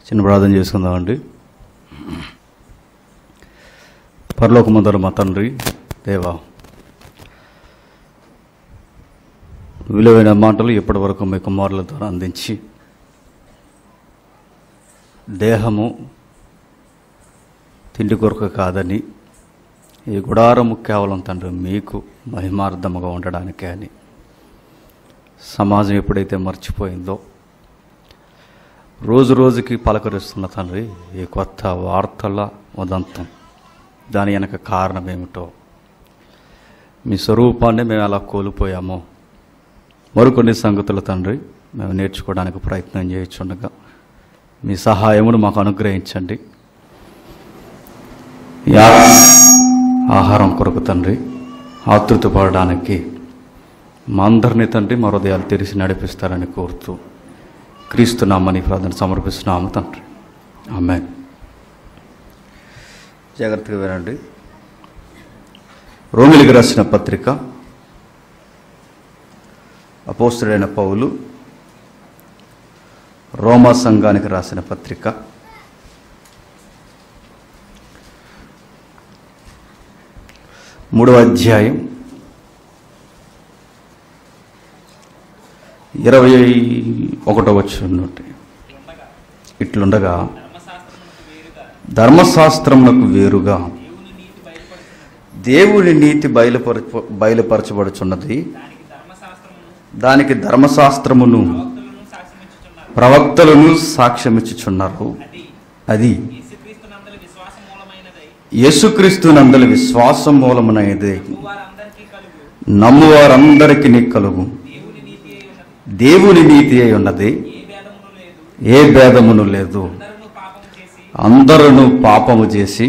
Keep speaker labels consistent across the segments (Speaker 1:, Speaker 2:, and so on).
Speaker 1: చిన్న ప్రార్థన చేసుకుందామండి పరలోకమందరు మా తండ్రి దేవా విలువైన మాటలు ఇప్పటి వరకు మీ కుమారుల ద్వారా అందించి దేహము తిండి కొరకు కాదని ఈ గుడారము కేవలం తండ్రి మీకు మహిమార్థముగా ఉండడానికే అని సమాజం ఎప్పుడైతే మర్చిపోయిందో రోజు రోజుకి పలకరిస్తున్న తండ్రి ఈ కొత్త వార్తల ఉదంతం దాని వెనక కారణం ఏమిటో మీ స్వరూపాన్ని మేము ఎలా కోల్పోయామో మరికొన్ని సంగతులు తండ్రి మేము నేర్చుకోవడానికి ప్రయత్నం చేయించుండగా మీ సహాయమును మాకు అనుగ్రహించండి ఈ ఆ- ఆహారం కొరకు తండ్రి ఆతృత పడడానికి మా అందరినీ తండ్రి మా హృదయాలు తెరిచి నడిపిస్తారని కోరుతూ క్రీస్తున్నామని ప్రార్థన సమర్పిస్తున్నాము తండ్రి ఆమె జాగ్రత్తగా వినండి రోమిలికి రాసిన పత్రిక అపోస్తుడైన పౌలు రోమా సంఘానికి రాసిన పత్రిక మూడవ అధ్యాయం ఇరవై ఒకటో వచ్చి ఇట్లుండగా ధర్మశాస్త్రమునకు వేరుగా దేవుని నీతి బయలుపర బయలుపరచబడుచున్నది దానికి ధర్మశాస్త్రమును ప్రవక్తలను సాక్ష్యమిచ్చుచున్నారు అది
Speaker 2: యేసుక్రీస్తునందలి విశ్వాసం మూలమైనదై
Speaker 1: యేసుక్రీస్తు నందలి విశ్వాసం మూలమునైదే
Speaker 2: వారందరికీ కలుగు
Speaker 1: నమ్మువారందరికి కలుగు
Speaker 2: దేవుని నీతి అయి ఉన్నది
Speaker 1: దేవుని నీతి అయి ఉన్నది
Speaker 2: ఏ భేదమును లేదు
Speaker 1: ఏ భేదమును లేదు
Speaker 2: అందరూ పాపం చేసి
Speaker 1: అందరూ పాపము చేసి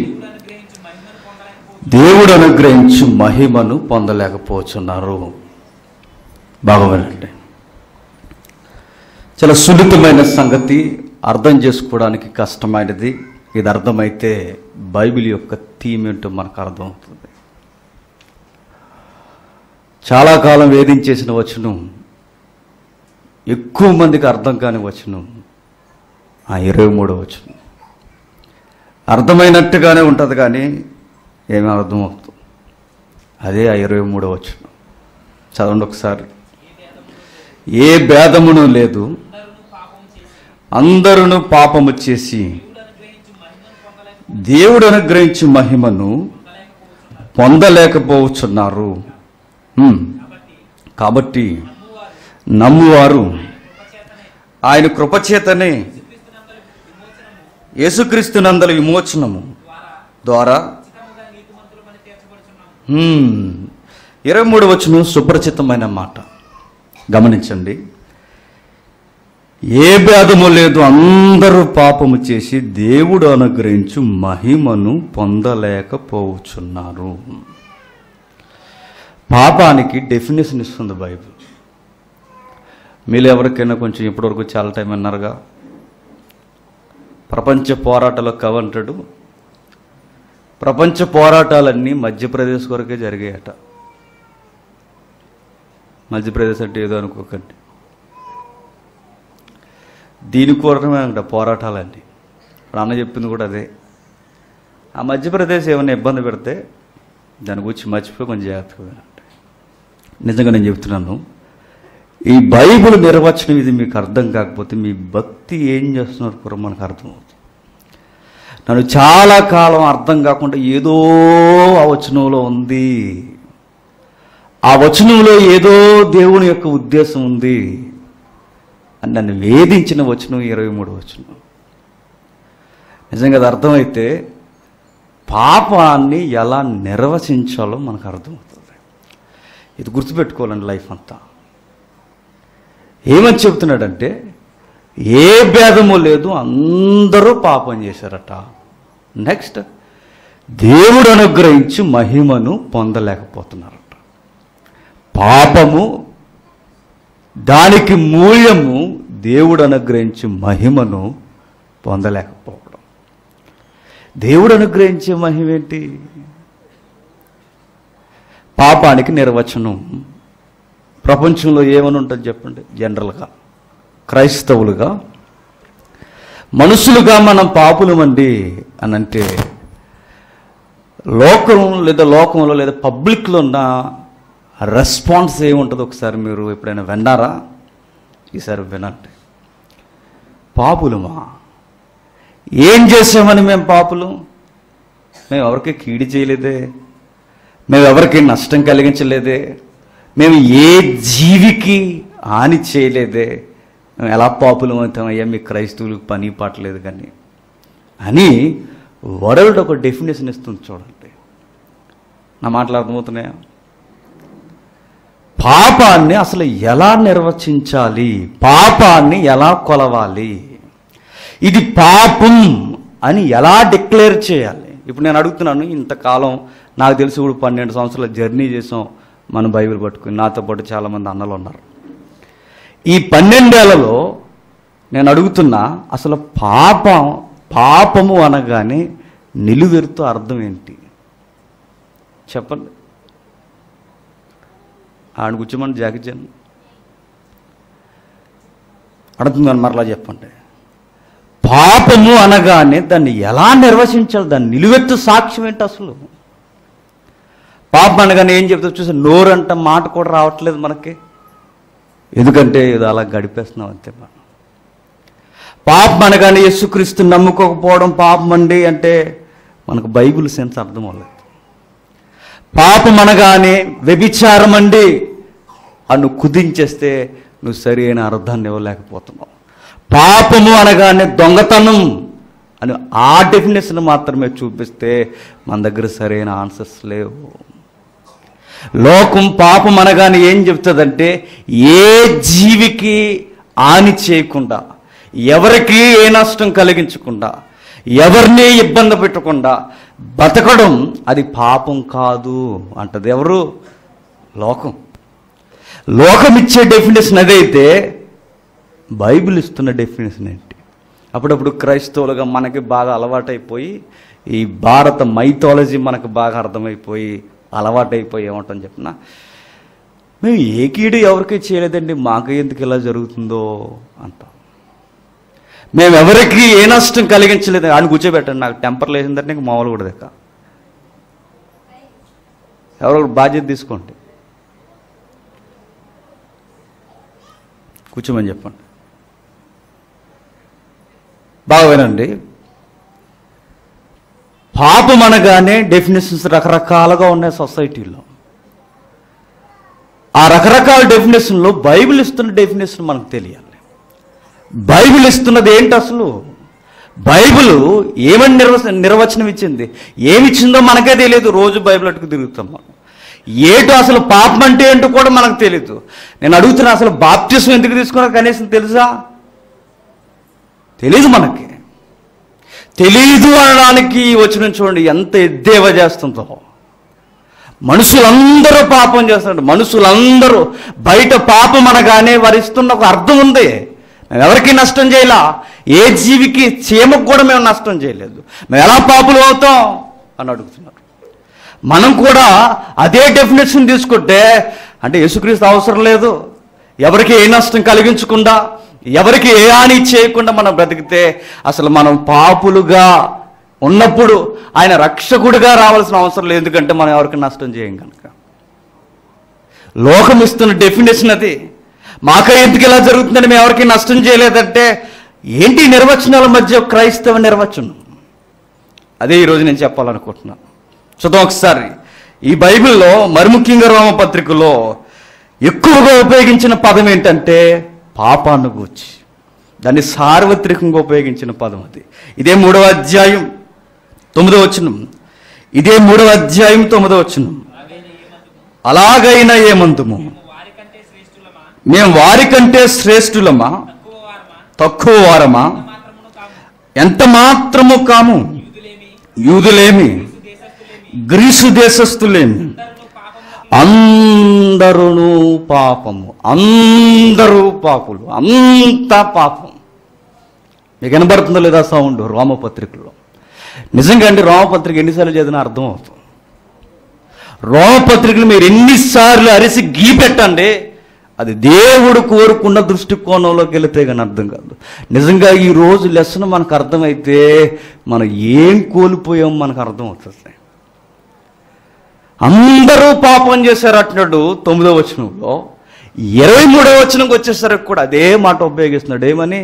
Speaker 2: దేవుడు అనుగ్రహించు
Speaker 1: దేవుడు అనుగ్రహించు
Speaker 2: మహిమను పొందలేకపో
Speaker 1: మహిమను పొందలేకపోతున్నారు బాగోనండి చాలా సున్నితమైన సంగతి అర్థం చేసుకోవడానికి కష్టమైనది ఇది అర్థమైతే బైబిల్ యొక్క థీమ్ ఏంటో మనకు అర్థమవుతుంది చాలా కాలం వేధించేసిన వచనం ఎక్కువ మందికి అర్థం కాని వచనం ఆ ఇరవై మూడో వచనం అర్థమైనట్టుగానే ఉంటుంది కానీ ఏమీ అర్థమవుతుంది అదే ఆ ఇరవై మూడో వచనం చదవండి ఒకసారి ఏ భేదమును లేదు అందరూ పాపము చేసి దేవుడు అనుగ్రహించు మహిమను పొందలేకపోతున్నారు హ్మ్. కాబట్టి నమ్మువారు ఆయన కృపచేతనే యేసుక్రీస్తునందల విమోచనము ద్వారా హ్మ్. ఇరవై మూడు వచ్చును సుపరిచితమైన మాట గమనించండి ఏ భేదము లేదు అందరూ పాపము చేసి దేవుడు అనుగ్రహించు మహిమను పొందలేకపోవచ్చున్నారు పాపానికి డెఫినేషన్ ఇస్తుంది బైబిల్ మీరు ఎవరికైనా కొంచెం ఇప్పటివరకు చాలా టైం అన్నారుగా ప్రపంచ పోరాటాల కవంటాడు ప్రపంచ పోరాటాలన్నీ మధ్యప్రదేశ్ కొరకే జరిగాయట మధ్యప్రదేశ్ అంటే ఏదో అనుకోకండి దీని కోరమే అంట పోరాటాలన్నీ ఇప్పుడు అన్న చెప్పింది కూడా అదే ఆ మధ్యప్రదేశ్ ఏమైనా ఇబ్బంది పెడితే దాని గురించి మర్చిపోయి కొంచెం జాగ్రత్తగా వినండి. నిజంగా నేను చెప్తున్నాను ఈ బైబిల్ నిర్వచనం ఇది మీకు అర్థం కాకపోతే మీ భక్తి ఏం చేస్తున్నారు కూడా మనకు అర్థమవుతుంది నన్ను చాలా కాలం అర్థం కాకుండా ఏదో ఆ వచనంలో ఉంది ఆ వచనంలో ఏదో దేవుని యొక్క ఉద్దేశం ఉంది అని నన్ను వేధించిన వచనం ఇరవై మూడు వచనం నిజంగా అది అర్థమైతే పాపాన్ని ఎలా నిర్వచించాలో మనకు అర్థమవుతుంది ఇది గుర్తుపెట్టుకోవాలండి లైఫ్ అంతా ఏమని చెబుతున్నాడంటే ఏ భేదము లేదు అందరూ పాపం చేశారట నెక్స్ట్ దేవుడు అనుగ్రహించి మహిమను పొందలేకపోతున్నారట పాపము దానికి మూల్యము దేవుడు అనుగ్రహించి మహిమను పొందలేకపోవడం దేవుడు అనుగ్రహించే మహిమ ఏంటి పాపానికి నిర్వచనం ప్రపంచంలో ఏమని ఉంటుంది చెప్పండి జనరల్గా క్రైస్తవులుగా మనుషులుగా మనం పాపులమండి అని అంటే లోకం లేదా లోకంలో లేదా పబ్లిక్లో ఉన్న రెస్పాన్స్ ఏముంటుందో ఒకసారి మీరు ఎప్పుడైనా విన్నారా ఈసారి వినండి పాపులమా ఏం చేసామని మేము పాపులు మేము ఎవరికి కీడి చేయలేదే మేము ఎవరికి నష్టం కలిగించలేదే మేము ఏ జీవికి హాని చేయలేదే మేము ఎలా పాపులం అవుతామయ్యా మీ క్రైస్తవులకు పని పాటలేదు కానీ అని వరల్డ్ ఒక డెఫినేషన్ ఇస్తుంది చూడండి నా మాటలు అర్థమవుతున్నాయా పాపాన్ని అసలు ఎలా నిర్వచించాలి పాపాన్ని ఎలా కొలవాలి ఇది పాపం అని ఎలా డిక్లేర్ చేయాలి ఇప్పుడు నేను అడుగుతున్నాను ఇంతకాలం నాకు తెలిసి ఇప్పుడు పన్నెండు సంవత్సరాల జర్నీ చేసాం మన బైబిల్ పట్టుకుని నాతో పాటు చాలామంది అన్నలు ఉన్నారు ఈ పన్నెండేళ్లలో నేను అడుగుతున్నా అసలు పాపం పాపము అనగానే నిలువెరుతో అర్థం ఏంటి చెప్పండి ఆడ కూర్చోమని జాకిచ్చాను అడుగుతున్నాను మరలా చెప్పండి పాపము అనగానే దాన్ని ఎలా నిర్వచించాలి దాన్ని నిలువెత్తు సాక్ష్యం ఏంటి అసలు పాపం అనగానే ఏం చెప్తా చూసి నోరంట మాట కూడా రావట్లేదు మనకి ఎందుకంటే ఏదో అలా గడిపేస్తున్నాం అంతే మనం పాపం అనగానే యేసుక్రీస్తు నమ్ముకోకపోవడం పాపం అండి అంటే మనకు బైబిల్ సెన్స్ అర్థం అవ్వలేదు పాపం అనగానే వ్యభిచారం అండి అన్ను కుదించేస్తే నువ్వు సరి అయిన అర్థాన్ని ఇవ్వలేకపోతున్నావు పాపము అనగానే దొంగతనం అని ఆ డెఫినేషన్ మాత్రమే చూపిస్తే మన దగ్గర సరైన ఆన్సర్స్ లేవు లోకం పాపం అనగానే ఏం చెప్తుందంటే ఏ జీవికి హాని చేయకుండా ఎవరికి ఏ నష్టం కలిగించకుండా ఎవరిని ఇబ్బంది పెట్టకుండా బతకడం అది పాపం కాదు అంటది ఎవరు లోకం లోకం ఇచ్చే డెఫినేషన్ అదైతే బైబిల్ ఇస్తున్న డెఫినేషన్ ఏంటి అప్పుడప్పుడు క్రైస్తవులుగా మనకి బాగా అలవాటైపోయి ఈ భారత మైథాలజీ మనకు బాగా అర్థమైపోయి అలవాటైపోయి ఏమంటాం చెప్పిన మేము ఏ కీడు ఎవరికి చేయలేదండి మాకు ఎందుకు ఇలా జరుగుతుందో అంటాం మేము ఎవరికి ఏ నష్టం కలిగించలేదు అని కూర్చోబెట్టండి నాకు టెంపర్ లేచిందంటే నీకు మామూలు కూడా దక్క ఎవరో ఒకరు బాధ్యత తీసుకోండి కూర్చోమని చెప్పండి బాగా వినండి పాపం అనగానే డెఫినేషన్స్ రకరకాలుగా ఉన్నాయి సొసైటీలో ఆ రకరకాల డెఫినేషన్లో బైబిల్ ఇస్తున్న డెఫినేషన్ మనకు తెలియాలి బైబిల్ ఇస్తున్నది ఏంటి అసలు బైబిల్ ఏమని నిర్వ నిర్వచనం ఇచ్చింది ఏమిచ్చిందో మనకే తెలియదు రోజు బైబిల్ అట్టుకు తిరుగుతాం మనం ఏటో అసలు పాపం అంటే ఏంటో కూడా మనకు తెలియదు నేను అడుగుతున్నా అసలు బాప్టిజం ఎందుకు తీసుకున్నా కనీసం తెలుసా తెలీదు మనకి తెలీదు అనడానికి వచ్చిన చూడండి ఎంత ఎద్దేవా చేస్తుందో మనుషులందరూ పాపం చేస్తున్నారు మనుషులందరూ బయట పాపం అనగానే వారు ఇస్తున్న ఒక అర్థం ఉంది మేము ఎవరికి నష్టం చేయలా ఏ జీవికి చీమకు కూడా మేము నష్టం చేయలేదు మేము ఎలా పాపులు అవుతాం అని అడుగుతున్నారు మనం కూడా అదే డెఫినేషన్ తీసుకుంటే అంటే యేసుక్రీస్తు అవసరం లేదు ఎవరికి ఏ నష్టం కలిగించకుండా ఎవరికి ఏ హాని చేయకుండా మనం బ్రతికితే అసలు మనం పాపులుగా ఉన్నప్పుడు ఆయన రక్షకుడిగా రావాల్సిన అవసరం లేదు ఎందుకంటే మనం ఎవరికి నష్టం చేయం కనుక లోకం ఇస్తున్న డెఫినేషన్ అది మాకే ఎందుకు ఇలా జరుగుతుందని మేము ఎవరికి నష్టం చేయలేదంటే ఏంటి ఈ నిర్వచనాల మధ్య క్రైస్తవ నిర్వచనం అదే ఈరోజు నేను చెప్పాలనుకుంటున్నాను చూద్దాం ఒకసారి ఈ బైబిల్లో మరి ముఖ్యంగా రోమపత్రికలో ఎక్కువగా ఉపయోగించిన పదం ఏంటంటే పాపాన్ని గూర్చి దాన్ని సార్వత్రికంగా ఉపయోగించిన పదం అది ఇదే మూడవ అధ్యాయం తొమ్మిదో వచనం ఇదే మూడవ అధ్యాయం తొమ్మిదో వచనం అలాగైనా ఏమందుము
Speaker 2: వారికంటే శ్రేష్ఠులమా
Speaker 1: మేము వారికంటే శ్రేష్ఠులమా
Speaker 2: తక్కువ వారమా
Speaker 1: తక్కువ వారమా
Speaker 2: మాత్రమును కాము
Speaker 1: ఎంత మాత్రము కాము
Speaker 2: యూదులేమి
Speaker 1: యూదులేమి
Speaker 2: దేశస్థులేమి
Speaker 1: గ్రీసు దేశస్థులేమి
Speaker 2: అందరూ పాపము
Speaker 1: అందరూ పాపము అందరూ పాపులు అంతా పాపం మీకు వినబడుతుందో లేదా సౌండ్ రోమపత్రికలో నిజంగా అండి రోమపత్రిక ఎన్నిసార్లు చదివినా అర్థం అవుతుంది రోమపత్రికలు మీరు ఎన్నిసార్లు అరిసి గీ పెట్టండి అది దేవుడు కోరుకున్న దృష్టికోణంలోకి వెళితే కానీ అర్థం కాదు నిజంగా ఈ రోజు లెసన్ మనకు అర్థమైతే మనం ఏం కోల్పోయాం మనకు అర్థమవుతుంది అందరూ పాపం చేశారు అంటున్నాడు తొమ్మిదో వచనంలో ఇరవై మూడో వచనంకి వచ్చేసరికి కూడా అదే మాట ఉపయోగిస్తున్నాడు ఏమని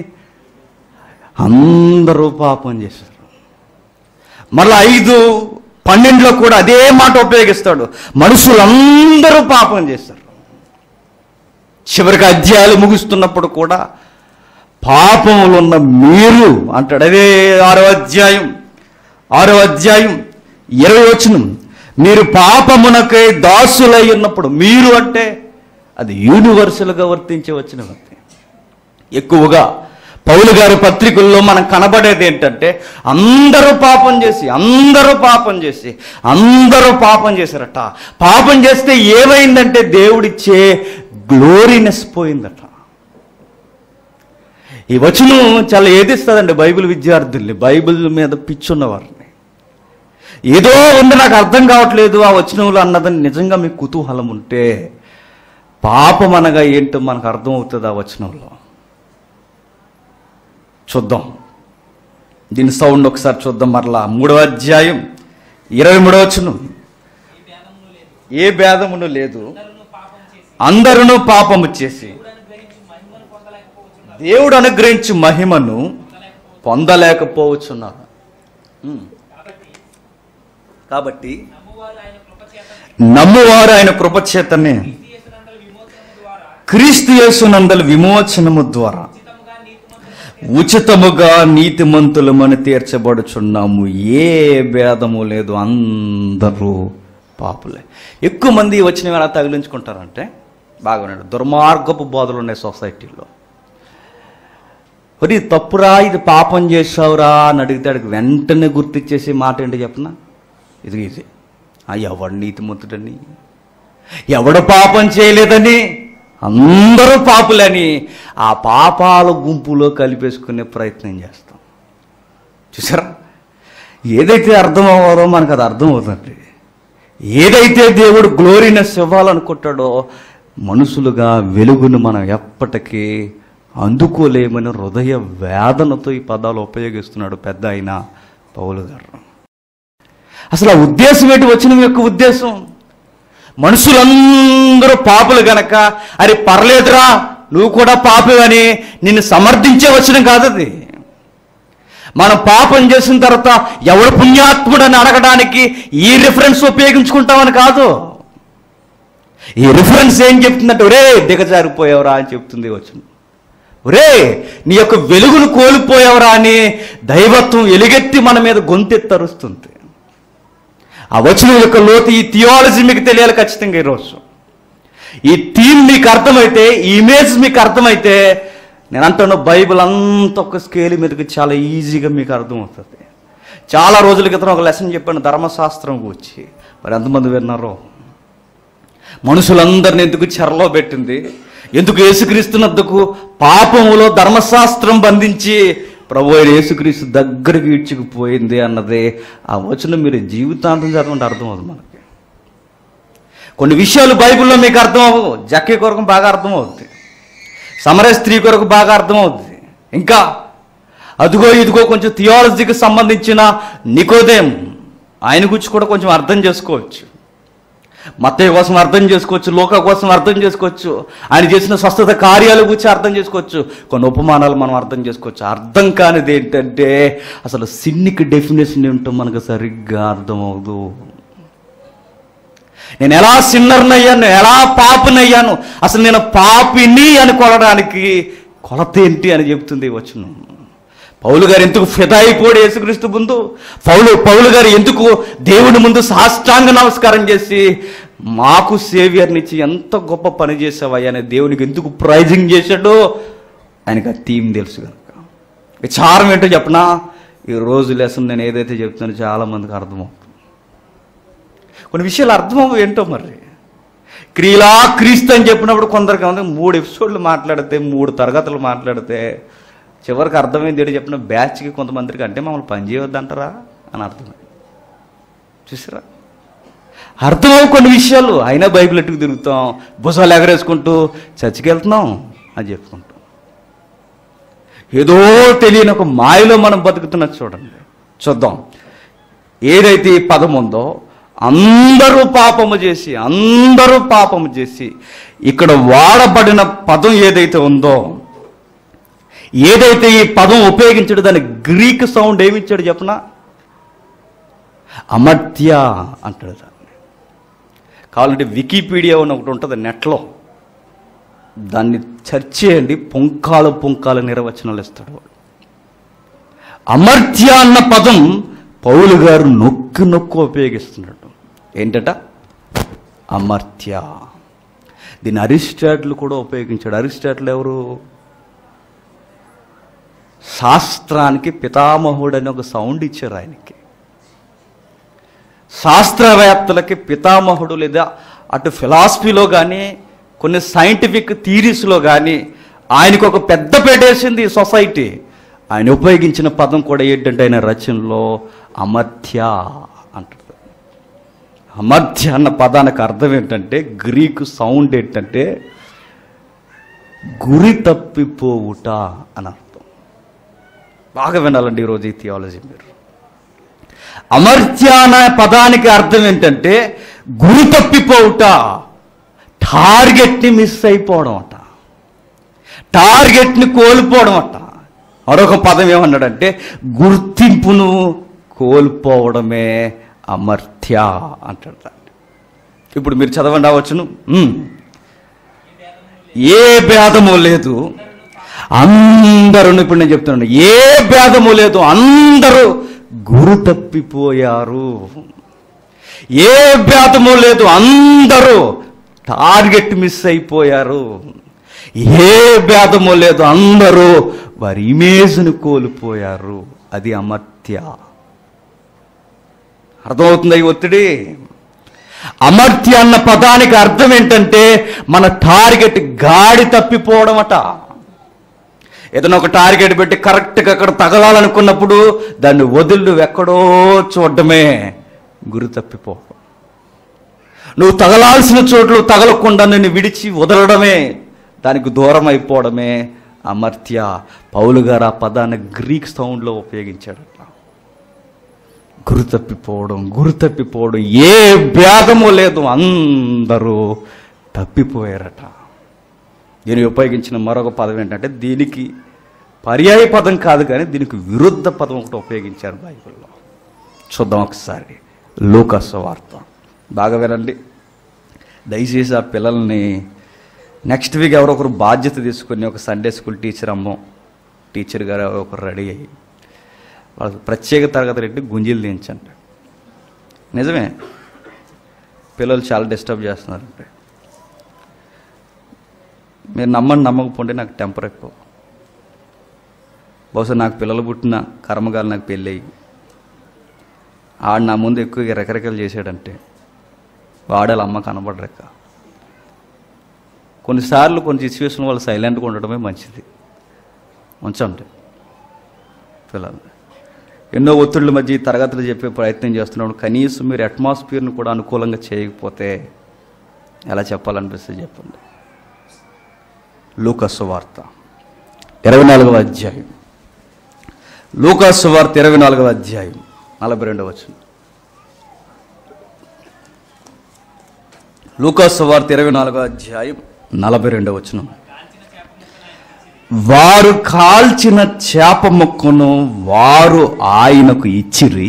Speaker 1: అందరూ పాపం చేశారు మళ్ళీ ఐదు పన్నెండులో కూడా అదే మాట ఉపయోగిస్తాడు మనుషులందరూ పాపం చేశారు చివరికి అధ్యాయాలు ముగుస్తున్నప్పుడు కూడా పాపములు ఉన్న మీరు అంటాడు అదే ఆరో అధ్యాయం ఆరో అధ్యాయం ఇరవై వచనం మీరు పాపమునకై దాసులై ఉన్నప్పుడు మీరు అంటే అది యూనివర్సల్గా వర్తించే వచ్చిన వ్యక్తి ఎక్కువగా పౌలు గారి పత్రికల్లో మనం కనబడేది ఏంటంటే అందరూ పాపం చేసి అందరూ పాపం చేసి అందరూ పాపం చేశారట పాపం చేస్తే ఏమైందంటే దేవుడిచ్చే గ్లోరీనెస్ పోయిందట ఈ వచనం చాలా ఏదిస్తుందండి బైబిల్ విద్యార్థుల్ని బైబిల్ మీద పిచ్చున్న వారిని ఏదో ఉంది నాకు అర్థం కావట్లేదు ఆ వచనంలో అన్నదని నిజంగా మీకు కుతూహలం ఉంటే పాపం అనగా ఏంటో మనకు అర్థం అవుతుంది ఆ వచనంలో చూద్దాం దీని సౌండ్ ఒకసారి చూద్దాం మరలా మూడవ అధ్యాయం ఇరవై మూడవ వచనం ఏ భేదమును లేదు అందరూ పాపము చేసి దేవుడు అనుగ్రహించి మహిమను పొందలేకపోవచ్చున్నారు ఉమ్. కాబట్టి
Speaker 2: నమ్మువారు ఆయన కృప చేత
Speaker 1: నమ్మువారు ఆయన కృపచేతనే
Speaker 2: చేసినందుల విమోచనము ద్వారా
Speaker 1: క్రీస్తు యేసునందల విమోచనము ద్వారా
Speaker 2: ఉచితముగా నీతిమంతులు
Speaker 1: ఉచితముగా నీతిమంతులమని తీర్చబడుచున్నాము ఏ భేదము లేదు అందరూ పాపులే ఎక్కువ మంది వచ్చిన ఎలా తగిలించుకుంటారంటే బాగా వినండి. దుర్మార్గపు బోధలు ఉన్నాయి సొసైటీలో మరి తప్పురా ఇది పాపం చేసావురా అని అడిగితే అడిగి వెంటనే గుర్తిచ్చేసి మాట ఏంటి చెప్పనా ఇది ఇది ఆ ఎవడు నీతిమంతుడని ఎవడు పాపం చేయలేదని అందరూ పాపులని ఆ పాపాల గుంపులో కలిపేసుకునే ప్రయత్నం చేస్తాం చూసారా ఏదైతే అర్థం అవ్వాలో మనకు అది అర్థం అవుతుంది ఏదైతే దేవుడు గ్లోరీనెస్ ఇవ్వాలనుకుంటాడో మనుషులుగా వెలుగును మనం ఎప్పటికీ అందుకోలేమని హృదయ వేదనతో ఈ పదాలు ఉపయోగిస్తున్నాడు పెద్ద అయిన పౌలు గారు అసలు ఆ ఉద్దేశం ఏంటి వచ్చిన యొక్క ఉద్దేశం మనుషులందరూ పాపులు గనక అరే పర్లేదురా నువ్వు కూడా పాపని నిన్ను సమర్థించే వచ్చిన కాదు అది మనం పాపం చేసిన తర్వాత ఎవడు పుణ్యాత్ముడని అడగడానికి ఈ రిఫరెన్స్ ఉపయోగించుకుంటామని కాదు ఈ రిఫరెన్స్ ఏం చెప్తుందంటే ఒరే దిగజారిపోయావురా అని చెప్తుంది వచ్చిన ఒరే నీ యొక్క వెలుగును కోల్పోయావురా అని దైవత్వం ఎలుగెత్తి మన మీద గొంతెత్తరుస్తుంది ఆ వచనం యొక్క లోతు ఈ థియాలజీ మీకు తెలియాలి ఖచ్చితంగా ఈరోజు ఈ థీమ్ మీకు అర్థమైతే ఈ ఇమేజ్ మీకు అర్థమైతే నేను అంటున్న బైబిల్ అంత ఒక స్కేల్ మీదకి చాలా ఈజీగా మీకు అర్థమవుతుంది చాలా రోజుల క్రితం ఒక లెసన్ చెప్పాను ధర్మశాస్త్రం గురించి మరి ఎంతమంది విన్నారో మనుషులందరిని ఎందుకు చెరలో పెట్టింది ఎందుకు యేసుక్రీస్తునందుకు పాపములో ధర్మశాస్త్రం బంధించి ప్రభు అయిన యేసుక్రీస్తు దగ్గరికి ఈడ్చుకుపోయింది అన్నదే ఆ వచనం మీరు జీవితాంతం చదవండి అర్థమవుతుంది మనకి కొన్ని విషయాలు బైబిల్లో మీకు అర్థం అవ్వవు జక్కే కొరకు బాగా అర్థమవుతుంది సమర స్త్రీ కొరకు బాగా అర్థమవుతుంది ఇంకా అదిగో ఇదిగో కొంచెం థియాలజీకి సంబంధించిన నికోదేం ఆయన గురించి కూడా కొంచెం అర్థం చేసుకోవచ్చు మత్తయ్య కోసం అర్థం చేసుకోవచ్చు లోక కోసం అర్థం చేసుకోవచ్చు ఆయన చేసిన స్వస్థత కార్యాల గురించి అర్థం చేసుకోవచ్చు కొన్ని ఉపమానాలు మనం అర్థం చేసుకోవచ్చు అర్థం కానిది ఏంటంటే అసలు సిన్నికి డెఫినేషన్ ఏంటో మనకు సరిగ్గా అర్థమవుదు నేను ఎలా సిన్నర్నయ్యాను ఎలా పాపనయ్యాను అసలు నేను పాపిని అని కొలడానికి కొలత ఏంటి అని చెప్తుంది ఈ వచనం పౌలు గారు ఎందుకు ఫిదా అయిపోడు యేసుక్రీస్తు ముందు పౌలు పౌలు గారు ఎందుకు దేవుని ముందు సాష్టాంగ నమస్కారం చేసి మాకు సేవియర్నిచ్చి ఎంత గొప్ప పని చేసావయ్యా అని దేవునికి ఎందుకు ప్రైజింగ్ చేశాడో ఆయనకు ఆ థీమ్ తెలుసు కనుక విచారం ఏంటో చెప్పనా ఈ రోజు లెసన్ నేను ఏదైతే చెప్తున్నానో చాలా మందికి అర్థమవుతుంది కొన్ని విషయాలు అర్థమవు ఏంటో మరి క్రీలా క్రీస్తు అని చెప్పినప్పుడు కొందరికి ఏమంటే మూడు ఎపిసోడ్లు మాట్లాడితే మూడు తరగతులు మాట్లాడితే చివరికి అర్థమైంది ఏంటి చెప్పిన బ్యాచ్కి కొంతమందికి అంటే మమ్మల్ని పని చేయొద్దంటారా అని అర్థమైంది చూసారా అర్థమవు కొన్ని విషయాలు అయినా బైబిల్ ఎట్టుకు తిరుగుతాం భుజాలు ఎగరేసుకుంటూ చర్చికి వెళ్తున్నాం అని చెప్పుకుంటాం ఏదో తెలియని ఒక మాయలో మనం బతుకుతున్నది చూడండి చూద్దాం ఏదైతే ఈ పదం ఉందో అందరూ పాపము చేసి అందరూ పాపము చేసి ఇక్కడ వాడబడిన పదం ఏదైతే ఉందో ఏదైతే ఈ పదం ఉపయోగించాడో దాని గ్రీక్ సౌండ్ ఏమి ఇచ్చాడు చెప్పనా అమర్త్య అంటాడు దాన్ని కావాలంటే వికీపీడియా అని ఒకటి ఉంటుంది నెట్లో దాన్ని చర్చ చేయండి పుంకాలు పుంకాలు నిర్వచనాలు ఇస్తాడు వాడు అమర్త్య అన్న పదం పౌలు గారు నొక్కి నొక్కు ఉపయోగిస్తున్నాడు ఏంటట అమర్త్య దీన్ని అరిస్టాటిల్ కూడా ఉపయోగించాడు అరిస్టాటిల్ ఎవరు శాస్త్రానికి పితామహుడు అని ఒక సౌండ్ ఇచ్చారు ఆయనకి శాస్త్రవేత్తలకి పితామహుడు లేదా అటు ఫిలాసఫీలో కానీ కొన్ని సైంటిఫిక్ థీరీస్లో కానీ ఆయనకు ఒక పెద్ద పెట్టేసింది ఈ సొసైటీ ఆయన ఉపయోగించిన పదం కూడా ఏంటంటే ఆయన రచనలో అమర్త్య అంటారు అమర్త్య అన్న పదానికి అర్థం ఏంటంటే గ్రీకు సౌండ్ ఏంటంటే గురి తప్పిపోవుట అని అర్థం బాగా వినాలండి ఈరోజు ఈ థియాలజీ మీరు అమర్త్య అనే పదానికి అర్థం ఏంటంటే గురి తప్పిపోవుట టార్గెట్ని మిస్ అయిపోవడం అట టార్గెట్ని కోల్పోవడం అట మరొక పదం ఏమన్నాడంటే గుర్తింపును కోల్పోవడమే అమర్త్య అంటాడు దాన్ని ఇప్పుడు మీరు చదవండి అవచ్చును ఉమ్. ఏ భేదము లేదు అందరూ ఇప్పుడు నేను చెప్తున్నాను ఏ భేదము లేదు అందరూ గురు తప్పిపోయారు ఏ భేదము లేదు అందరూ టార్గెట్ మిస్ అయిపోయారు ఏ భేదము లేదు అందరూ వారి ఇమేజ్ను కోల్పోయారు అది అమర్త్య అర్థమవుతుందా ఈ ఒత్తిడి అమర్త్య అన్న పదానికి అర్థం ఏంటంటే మన టార్గెట్ గాడి తప్పిపోవడం అట ఏదైనా ఒక టార్గెట్ పెట్టి కరెక్ట్గా అక్కడ తగలాలనుకున్నప్పుడు దాన్ని వదిలి నువ్వు ఎక్కడో చూడడమే గురి తప్పిపోవడం నువ్వు తగలాల్సిన చోట్లు తగలకుండా నిన్ను విడిచి వదలడమే దానికి దూరం అయిపోవడమే అమర్త్య పౌలు గారు ఆ పదాన్ని గ్రీక్ సౌండ్లో ఉపయోగించాడట గురి తప్పిపోవడం గురి తప్పిపోవడం ఏ భేదము లేదు అందరూ తప్పిపోయారట దీనికి ఉపయోగించిన మరొక పదం ఏంటంటే దీనికి పర్యాయ పదం కాదు కానీ దీనికి విరుద్ధ పదం ఒకటి ఉపయోగించారు బైబిల్లో చూద్దాం ఒకసారి లూకస్ వార్త బాగా వినండి దయచేసి ఆ పిల్లల్ని నెక్స్ట్ వీక్ ఎవరో ఒకరు బాధ్యత తీసుకుని ఒక సండే స్కూల్ టీచర్ అమ్మో టీచర్ గారు ఎవరో ఒకరు రెడీ అయ్యి వాళ్ళకి ప్రత్యేక తరగతి రెట్టి గుంజీలు దించండి నిజమే పిల్లలు చాలా డిస్టర్బ్ చేస్తున్నారంటే మీరు నమ్మండి నమ్మకపోండి నాకు టెంపర్ ఎక్కువ బహుశా నాకు పిల్లలు పుట్టిన కర్మగాలు నాకు పెళ్ళి ఆడు నా ముందు ఎక్కువ రెకరెకలు చేశాడంటే వాడాలి అమ్మ కనబడరెక్క కొన్నిసార్లు కొన్ని సిచ్యువేషన్ వాళ్ళు సైలెంట్గా ఉండడమే మంచిది ఉంచండి పిల్లలు ఎన్నో ఒత్తిళ్ళ మధ్య ఈ తరగతులు చెప్పే ప్రయత్నం చేస్తున్నాడు కనీసం మీరు అట్మాస్ఫియర్ని కూడా అనుకూలంగా చేయకపోతే ఎలా చెప్పాలనిపిస్తే చెప్పండి లూకస్సు వార్త ఇరవై నాలుగవ అధ్యాయం లూకస్సు వార్త ఇరవై నాలుగవ అధ్యాయం నలభై రెండవ వచ్చిన లూకస్సు వార్త ఇరవై నాలుగవ అధ్యాయం నలభై రెండవ వచ్చిన వారు కాల్చిన చేప ముక్కను వారు ఆయనకు ఇచ్చిరి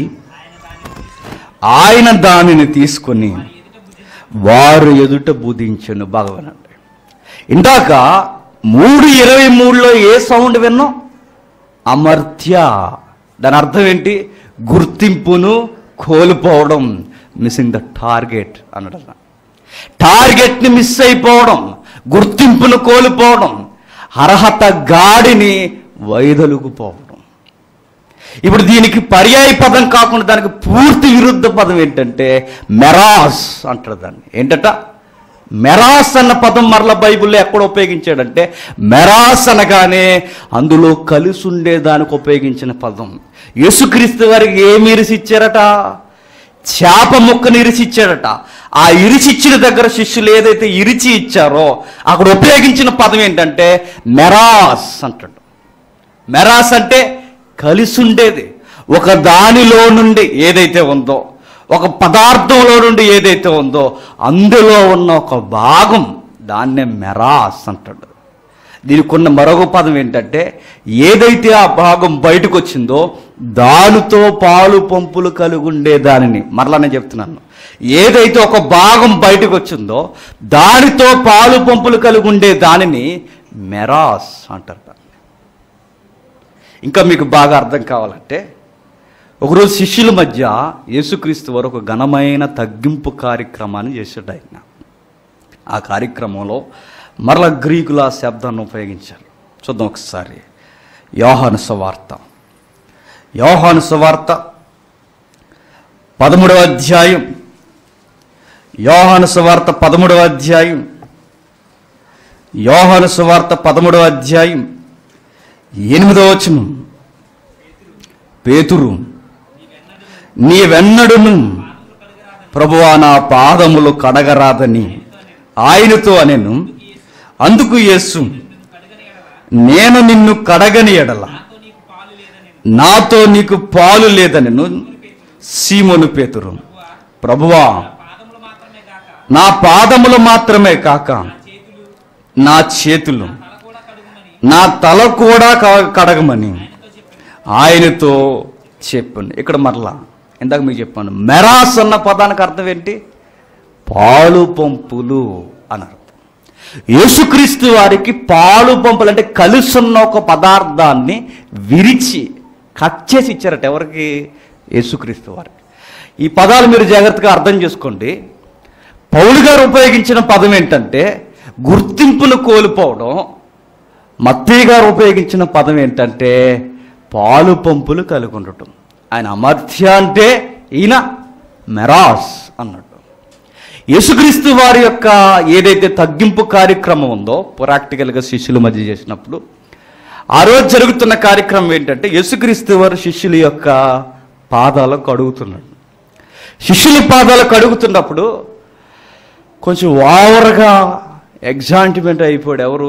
Speaker 1: ఆయన దానిని తీసుకొని వారు ఎదుట బుధించను భగవనండి ఇందాక మూడు ఇరవై మూడులో ఏ సౌండ్ విన్నాం అమర్త్య దాని అర్థం ఏంటి గుర్తింపును కోల్పోవడం మిస్సింగ్ ద టార్గెట్ అనడం టార్గెట్ని మిస్ అయిపోవడం గుర్తింపును కోల్పోవడం అర్హత గాడిని వైదొలుగుపోవడం ఇప్పుడు దీనికి పర్యాయ పదం కాకుండా దానికి పూర్తి విరుద్ధ పదం ఏంటంటే మెరాస్ అంటారు దాన్ని ఏంటట మెరాస్ అన్న పదం మరల బైబిల్లో ఎక్కడ ఉపయోగించాడంటే మెరాస్ అనగానే అందులో కలిసి ఉండేదానికి ఉపయోగించిన పదం యేసుక్రీస్తు గారికి ఏ మీరిసి ఇచ్చారట చేప ముక్కను ఇరిచి ఇచ్చాడట ఆ ఇరిచి ఇచ్చిన దగ్గర శిష్యులు ఏదైతే ఇరిచి ఇచ్చారో అక్కడ ఉపయోగించిన పదం ఏంటంటే మెరాస్ అంటాడు మెరాస్ అంటే కలిసి ఉండేది ఒక దానిలో నుండి ఏదైతే ఉందో ఒక పదార్థంలో నుండి ఏదైతే ఉందో అందులో ఉన్న ఒక భాగం దాన్నే మెరాస్ అంటాడు దీనికి ఉన్న మరొక పదం ఏంటంటే ఏదైతే ఆ భాగం బయటకు వచ్చిందో దానితో పాలు పంపులు కలిగి ఉండే దానిని మరలా నేను చెప్తున్నాను ఏదైతే ఒక భాగం బయటకు వచ్చిందో దానితో పాలు పంపులు కలిగి ఉండే దానిని మెరాస్ అంటారు దాన్ని. ఇంకా మీకు బాగా అర్థం కావాలంటే ఒకరోజు శిష్యుల మధ్య యేసుక్రీస్తు వారు ఒక ఘనమైన తగ్గింపు కార్యక్రమాన్ని చేశాడు ఆయన ఆ కార్యక్రమంలో మరల గ్రీకుల శబ్దాన్ని ఉపయోగించారు చూద్దాం ఒకసారి యోహాను సువార్త యోహాను సువార్త పదమూడవ అధ్యాయం యోహాను సువార్త పదమూడవ అధ్యాయం యోహాను సువార్త పదమూడవ అధ్యాయం ఎనిమిదవ వచనం పేతురు నీవెన్నడును ప్రభువా నా పాదములు కడగరాదని ఆయనతో అనెను అందుకు యేసు నేను నిన్ను కడగని ఎడల నాతో నీకు పాలు లేదనెను సీమోను పేతురు ప్రభువా
Speaker 2: పాదములు మాత్రమే కాక
Speaker 1: నా పాదములు మాత్రమే కాక
Speaker 2: చేతులు
Speaker 1: నా చేతులు
Speaker 2: తల కూడా కడుగుమని
Speaker 1: నా తల కూడా క- కడగమని ఆయనతో చెప్పాను ఇక్కడ మరలా ఇందాక మీకు చెప్పాను మెరాస్ అన్న పదానికి అర్థం ఏంటి పాలు పంపులు అని అర్థం యేసుక్రీస్తు వారికి పాలు పంపులు అంటే కలుసున్న ఒక పదార్థాన్ని విరిచి కట్ చేసి ఇచ్చారట ఎవరికి యేసుక్రీస్తు వారికి ఈ పదాలు మీరు జాగ్రత్తగా అర్థం చేసుకోండి పౌలు గారు ఉపయోగించిన పదం ఏంటంటే గుర్తింపును కోల్పోవడం మత్తయ్య గారు ఉపయోగించిన పదం ఏంటంటే పాలు పంపులు కలిగి ఉండటం ఆయన అమర్త్య అంటే ఈయన మెరాస్ అన్నట్టు యేసుక్రీస్తు వారి యొక్క ఏదైతే తగ్గింపు కార్యక్రమం ఉందో ప్రాక్టికల్గా శిష్యుల మధ్య చేసినప్పుడు ఆ రోజు జరుగుతున్న కార్యక్రమం ఏంటంటే యేసుక్రీస్తు వారు శిష్యుల యొక్క పాదాలు కడుగుతున్నాడు శిష్యుల పాదాలు కడుగుతున్నప్పుడు కొంచెం ఓవర్గా ఎగ్జాంటిమెంట్ అయిపోయాడు ఎవరు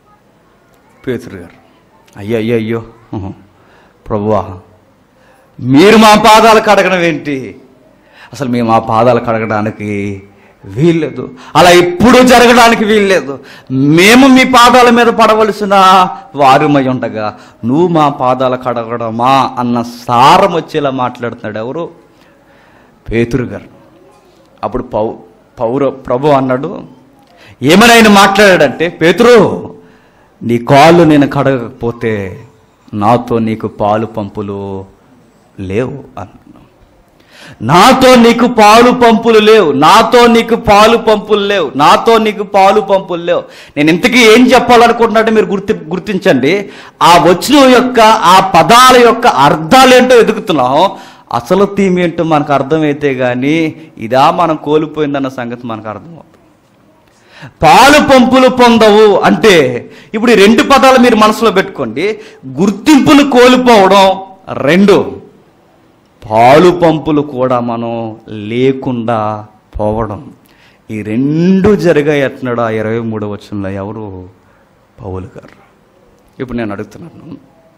Speaker 1: పేతురు గారు అయ్యో అయ్యో అయ్యో ఉహు. ప్రభువా మీరు మా పాదాలు కడగడం ఏంటి అసలు మేము మా పాదాలు కడగడానికి వీల్లేదు అలా ఎప్పుడు జరగడానికి వీల్లేదు మేము మీ పాదాల మీద పడవలసిన వారిమై ఉండగా నువ్వు మా పాదాలు కడగడమా అన్న సారం వచ్చేలా మాట్లాడుతున్నాడు ఎవరు పేతురు గారు అప్పుడు పౌ పౌర ప్రభు అన్నాడు ఏమని ఆయన మాట్లాడాడంటే పేతురు నీ కాళ్ళు నేను కడగకపోతే నాతో నీకు పాలు పంపులు లేవు అన్నాడు నాతో నీకు పాలు పంపులు లేవు నాతో నీకు పాలు పంపులు లేవు నాతో నీకు పాలు పంపులు లేవు నేను ఇంతకీ ఏం చెప్పాలనుకుంటున్నట్టు మీరు గుర్తి గుర్తించండి ఆ వచనం యొక్క ఆ పదాల యొక్క అర్థాలేంటో ఎదుగుతున్నాం అసలు థీమ్ ఏంటో మనకు అర్థమైతే కానీ ఇదా మనం కోల్పోయిందన్న సంగతి మనకు అర్థమవుతుంది పాలు పంపులు పొందవు అంటే ఇప్పుడు ఈ రెండు పదాలు మీరు మనసులో పెట్టుకోండి గుర్తింపును కోల్పోవడం రెండు పాలు పంపులు కూడా మనం లేకుండా పోవడం ఈ రెండు జరిగాయి అంటున్నాడు ఆ ఇరవై మూడవ వచనంలో ఎవరు పౌలు గారు ఇప్పుడు నేను అడుగుతున్నాను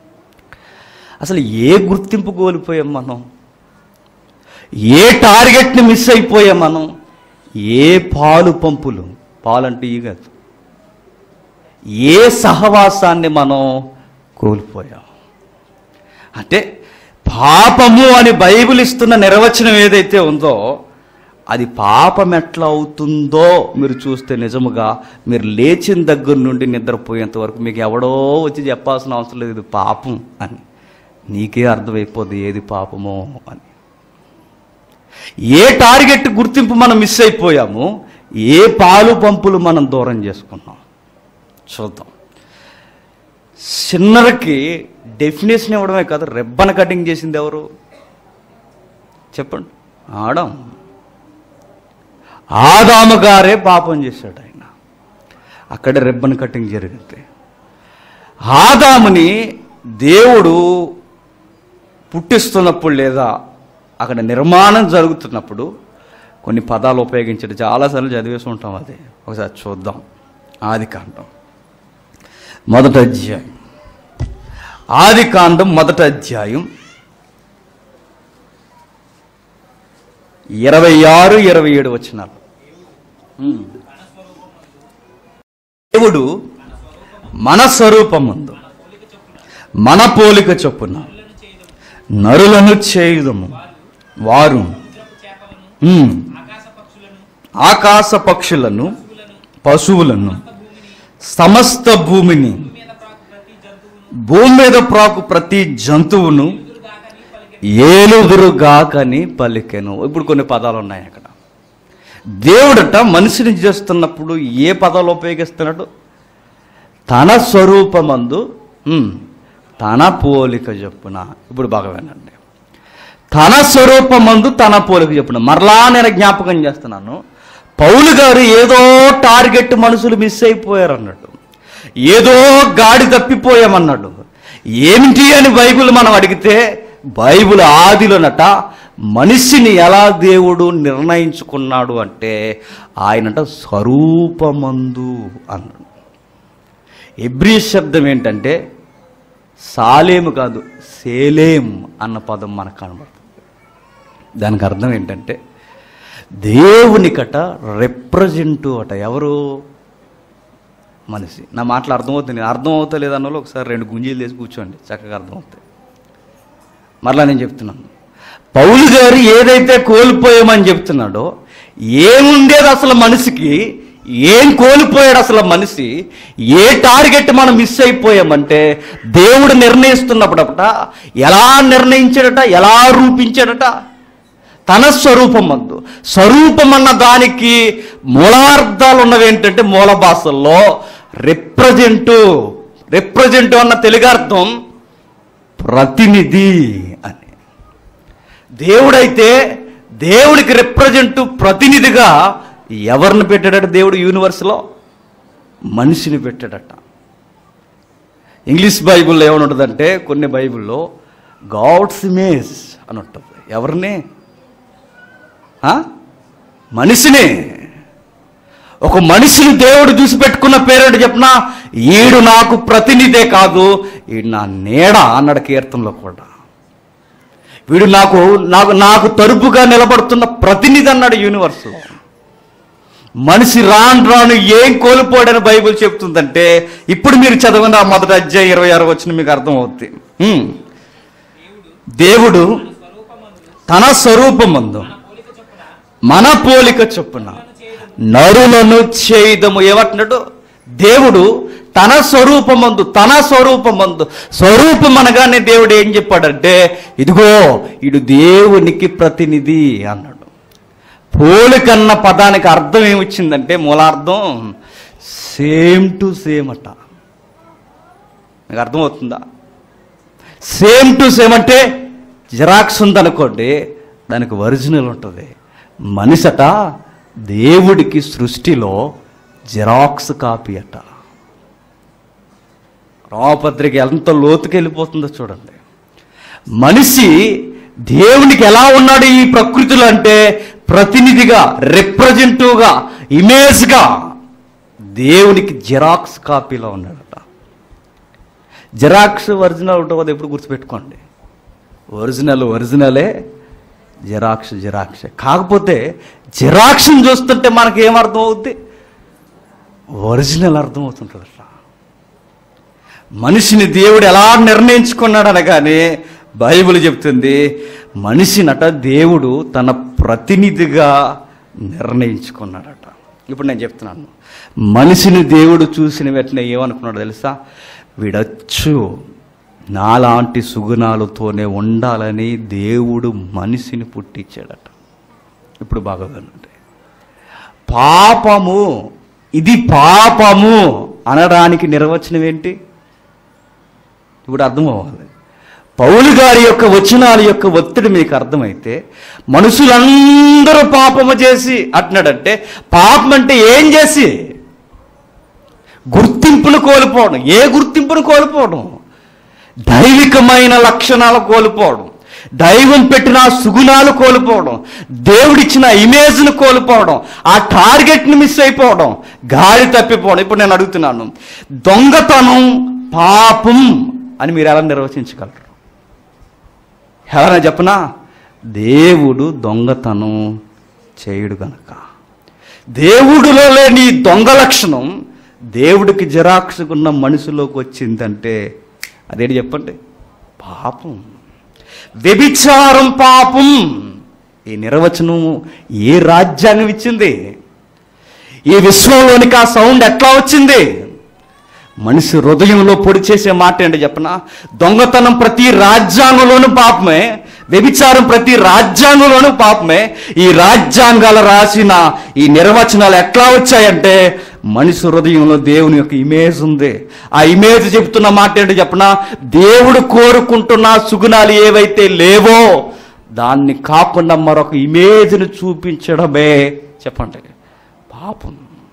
Speaker 1: అసలు ఏ గుర్తింపు కోల్పోయాం మనం ఏ టార్గెట్ని మిస్ అయిపోయాం మనం ఏ పాలు పంపులు పాలు అంటే ఈ కాదు ఏ సహవాసాన్ని మనం కోల్పోయాం అంటే పాపము అని బైబిల్ ఇస్తున్న నిర్వచనం ఏదైతే ఉందో అది పాపం ఎట్లా అవుతుందో మీరు చూస్తే నిజముగా మీరు లేచిన దగ్గర నుండి నిద్రపోయేంత వరకు మీకు ఎవడో వచ్చి చెప్పాల్సిన అవసరం లేదు ఇది పాపం అని నీకే అర్థమైపోద్ది ఏది పాపమో అని ఏ టార్గెట్ గుర్తింపు మనం మిస్ అయిపోయాము ఏ పాలు పంపులు మనం దూరం చేసుకున్నాం చూద్దాం సిన్నర్కి డెఫినేషన్ ఇవ్వడమే కాదు రెబ్బన కటింగ్ చేసింది ఎవరు చెప్పండి ఆడం ఆదాము గారే పాపం చేశాడు ఆయన అక్కడే రెబ్బన్ కటింగ్ జరిగింది ఆదాముని దేవుడు పుట్టిస్తున్నప్పుడు లేదా అక్కడ నిర్మాణం జరుగుతున్నప్పుడు కొన్ని పదాలు ఉపయోగించడం చాలాసార్లు చదివేసి ఉంటాం అది ఒకసారి చూద్దాం ఆది కాండం మొదటి అధ్యాయం ఆది కాండం మొదటి అధ్యాయం ఇరవై ఆరు ఇరవై ఏడు వచ్చినారు దేవుడు మన స్వరూపమందు మన పోలిక చొప్పున నరులను చేయుదము వారు ఉమ్,
Speaker 2: ఆకాశ పక్షులను
Speaker 1: ఆకాశ పక్షులను పశువులను సమస్త భూమిని
Speaker 2: మీద ప్రాకు ప్రతి జంతువును
Speaker 1: భూమి మీద ప్రాకు ప్రతి జంతువును ఏలుగురుగాకని పలికెను ఇప్పుడు కొన్ని పదాలు ఉన్నాయి అక్కడ దేవుడట మనిషిని చేస్తున్నప్పుడు ఏ పదాలు ఉపయోగిస్తున్నాడు తన స్వరూపమందు ఉమ్, తన పోలిక చెప్పున ఇప్పుడు బాగా వినండి తన స్వరూపమందు తన పోలిక చెప్పున మరలా నేను జ్ఞాపకం చేస్తున్నాను పౌలు గారు ఏదో టార్గెట్ మనుషులు మిస్ అయిపోయారు అన్నాడు ఏదో గాడి తప్పిపోయామన్నాడు ఏమిటి అని బైబిల్ మనం అడిగితే బైబిల్ ఆదిలోనట మనిషిని ఎలా దేవుడు నిర్ణయించుకున్నాడు అంటే ఆయనట స్వరూపమందు అన్నాడు ఎబ్రీ శబ్దం ఏంటంటే సాలేము కాదు సేలేం అన్న పదం మనకు కనబడుతుంది దానికి అర్థం ఏంటంటే దేవునికట రిప్రజెంటివ్ అట ఎవరు మనిషి నా మాటలు అర్థమవుతుంది నేను అర్థం అవుతా లేదన్న వాళ్ళు ఒకసారి రెండు గుంజీలు తీసి కూర్చోండి చక్కగా అర్థమవుతాయి మరలా నేను చెప్తున్నాను పౌలు గారు ఏదైతే కోల్పోయామని చెప్తున్నాడో ఏముండేది అసలు మనిషికి ఏం కోల్పోయాడు అసలు మనిషి ఏ టార్గెట్ మనం మిస్ అయిపోయామంటే దేవుడు నిర్ణయిస్తున్నప్పుడట ఎలా నిర్ణయించాడట ఎలా రూపించాడట తన స్వరూపం అందు స్వరూపం అన్న దానికి మూలార్థాలు ఉన్నవి ఏంటంటే మూల భాషల్లో రిప్రజెంటు రిప్రజెంటు అన్న తెలుగు అర్థం ప్రతినిధి అని దేవుడైతే దేవుడికి రిప్రజెంట్ ప్రతినిధిగా ఎవరిని పెట్టాడట దేవుడు యూనివర్స్లో మనిషిని పెట్టాడట ఇంగ్లీష్ బైబిల్లో ఏమనుంటుందంటే కొన్ని బైబిల్లో గాడ్స్ ఇమేజ్ అని ఉంటుంది ఎవరిని ఆ? మనిషిని ఒక మనిషిని దేవుడు చూసి పెట్టుకున్న పేరేంటి చెప్పిన ఈడు నాకు ప్రతినిధే కాదు ఈడు నా నీడ అన్నాడు కీర్తనలో కూడా వీడు నాకు నాకు నాకు తరపుగా నిలబడుతున్న ప్రతినిధి అన్నాడు యూనివర్స్లో మనిషి రాను రాను ఏం కోల్పోయాడని బైబిల్ చెప్తుందంటే ఇప్పుడు మీరు చదవని ఆ మొదటి అధ్యాయం ఇరవై ఆరు వచ్చిన మీకు అర్థం అవుతుంది హ్మ్. దేవుడు తన స్వరూపమందు మన పోలిక చొప్పున నరులను చేయుదము ఏమంటున్నాడు దేవుడు తన స్వరూపమందు తన స్వరూపమందు స్వరూపం అనగానే దేవుడు ఏం చెప్పాడంటే ఇదిగో ఇడు దేవునికి ప్రతినిధి అన్నాడు పోలికన్న పదానికి అర్థం ఏమొచ్చిందంటే మూలార్థం సేమ్ టు సేమ్ అట మీకు అర్థమవుతుందా సేమ్ టు సేమ్ అంటే జిరాక్స్ ఉందనుకోండి దానికి ఒరిజినల్ ఉంటుంది మనిషట దేవుడికి సృష్టిలో జిరాక్స్ కాపీ అట రామపత్రిక ఎంత లోతుకి వెళ్ళిపోతుందో చూడండి మనిషి దేవునికి ఎలా ఉన్నాడు ఈ ప్రకృతిలో అంటే ప్రతినిధిగా రిప్రజెంటివ్గా ఇమేజ్గా దేవునికి జిరాక్స్ కాపీలో ఉన్నాడట జిరాక్స్ ఒరిజినల్ ఉంటుంది ఎప్పుడు గుర్తుపెట్టుకోండి ఒరిజినల్ ఒరిజినలే జిరాక్స్ జిరాక్స్ కాకపోతే జిరాక్స్ని చూస్తుంటే మనకి ఏమర్థం అవుద్ది ఒరిజినల్ అర్థం అవుతుంటుంది మనిషిని దేవుడు ఎలా నిర్ణయించుకున్నాడు అనగానే బైబిల్ చెప్తుంది మనిషినట దేవుడు తన ప్రతినిధిగా నిర్ణయించుకున్నాడట ఇప్పుడు నేను చెప్తున్నాను మనిషిని దేవుడు చూసిన వెంటనే ఏమనుకున్నాడు తెలుసా వీడచ్చు నాలాంటి సుగుణాలతోనే ఉండాలని దేవుడు మనిషిని పుట్టించాడట ఇప్పుడు బాగా వినండి పాపము ఇది పాపము అనడానికి నిర్వచనం ఏంటి ఇప్పుడు అర్థం అవ్వాలి పౌలు గారి యొక్క వచనాల యొక్క ఒత్తిడి మీకు అర్థమైతే మనుషులందరూ పాపము చేసి అంటున్నాడంటే పాపం అంటే ఏం చేసి గుర్తింపును కోల్పోవడం ఏ గుర్తింపును కోల్పోవడం దైవికమైన లక్షణాలు కోల్పోవడం దైవం పెట్టిన ఆ సుగుణాలు కోల్పోవడం దేవుడిచ్చిన ఇమేజ్ను కోల్పోవడం ఆ టార్గెట్ని మిస్ అయిపోవడం గాలి తప్పిపోవడం ఇప్పుడు నేను అడుగుతున్నాను దొంగతనం పాపం అని మీరు ఎలా నిర్వచించగలరు ఎవరైనా చెప్పనా దేవుడు దొంగతనం చేయుడు గనక దేవుడిలో లేని ఈ దొంగ లక్షణం దేవుడికి జిరాక్సుకున్న మనిషిలోకి వచ్చిందంటే అదేంటి చెప్పండి పాపం వ్యభిచారం పాపం ఈ నిర్వచనం ఏ రాజ్యాంగం ఇచ్చింది ఈ విశ్వంలోనికి ఆ సౌండ్ ఎట్లా వచ్చింది మనిషి హృదయంలో పొడి చేసే మాట ఏంటి చెప్పనా దొంగతనం ప్రతి రాజ్యాంగంలోనూ పాపమే వ్యభిచారం ప్రతి రాజ్యాంగంలోనూ పాపమే ఈ రాజ్యాంగాలు రాసిన ఈ నిర్వచనాలు ఎట్లా వచ్చాయంటే మనిషి హృదయంలో దేవుని యొక్క ఇమేజ్ ఉంది ఆ ఇమేజ్ చెప్తున్న మాట ఏంటి చెప్పనా దేవుడు కోరుకుంటున్న సుగుణాలు ఏవైతే లేవో దాన్ని కాకుండా మరొక ఇమేజ్ని చూపించడమే చెప్పండి పాపం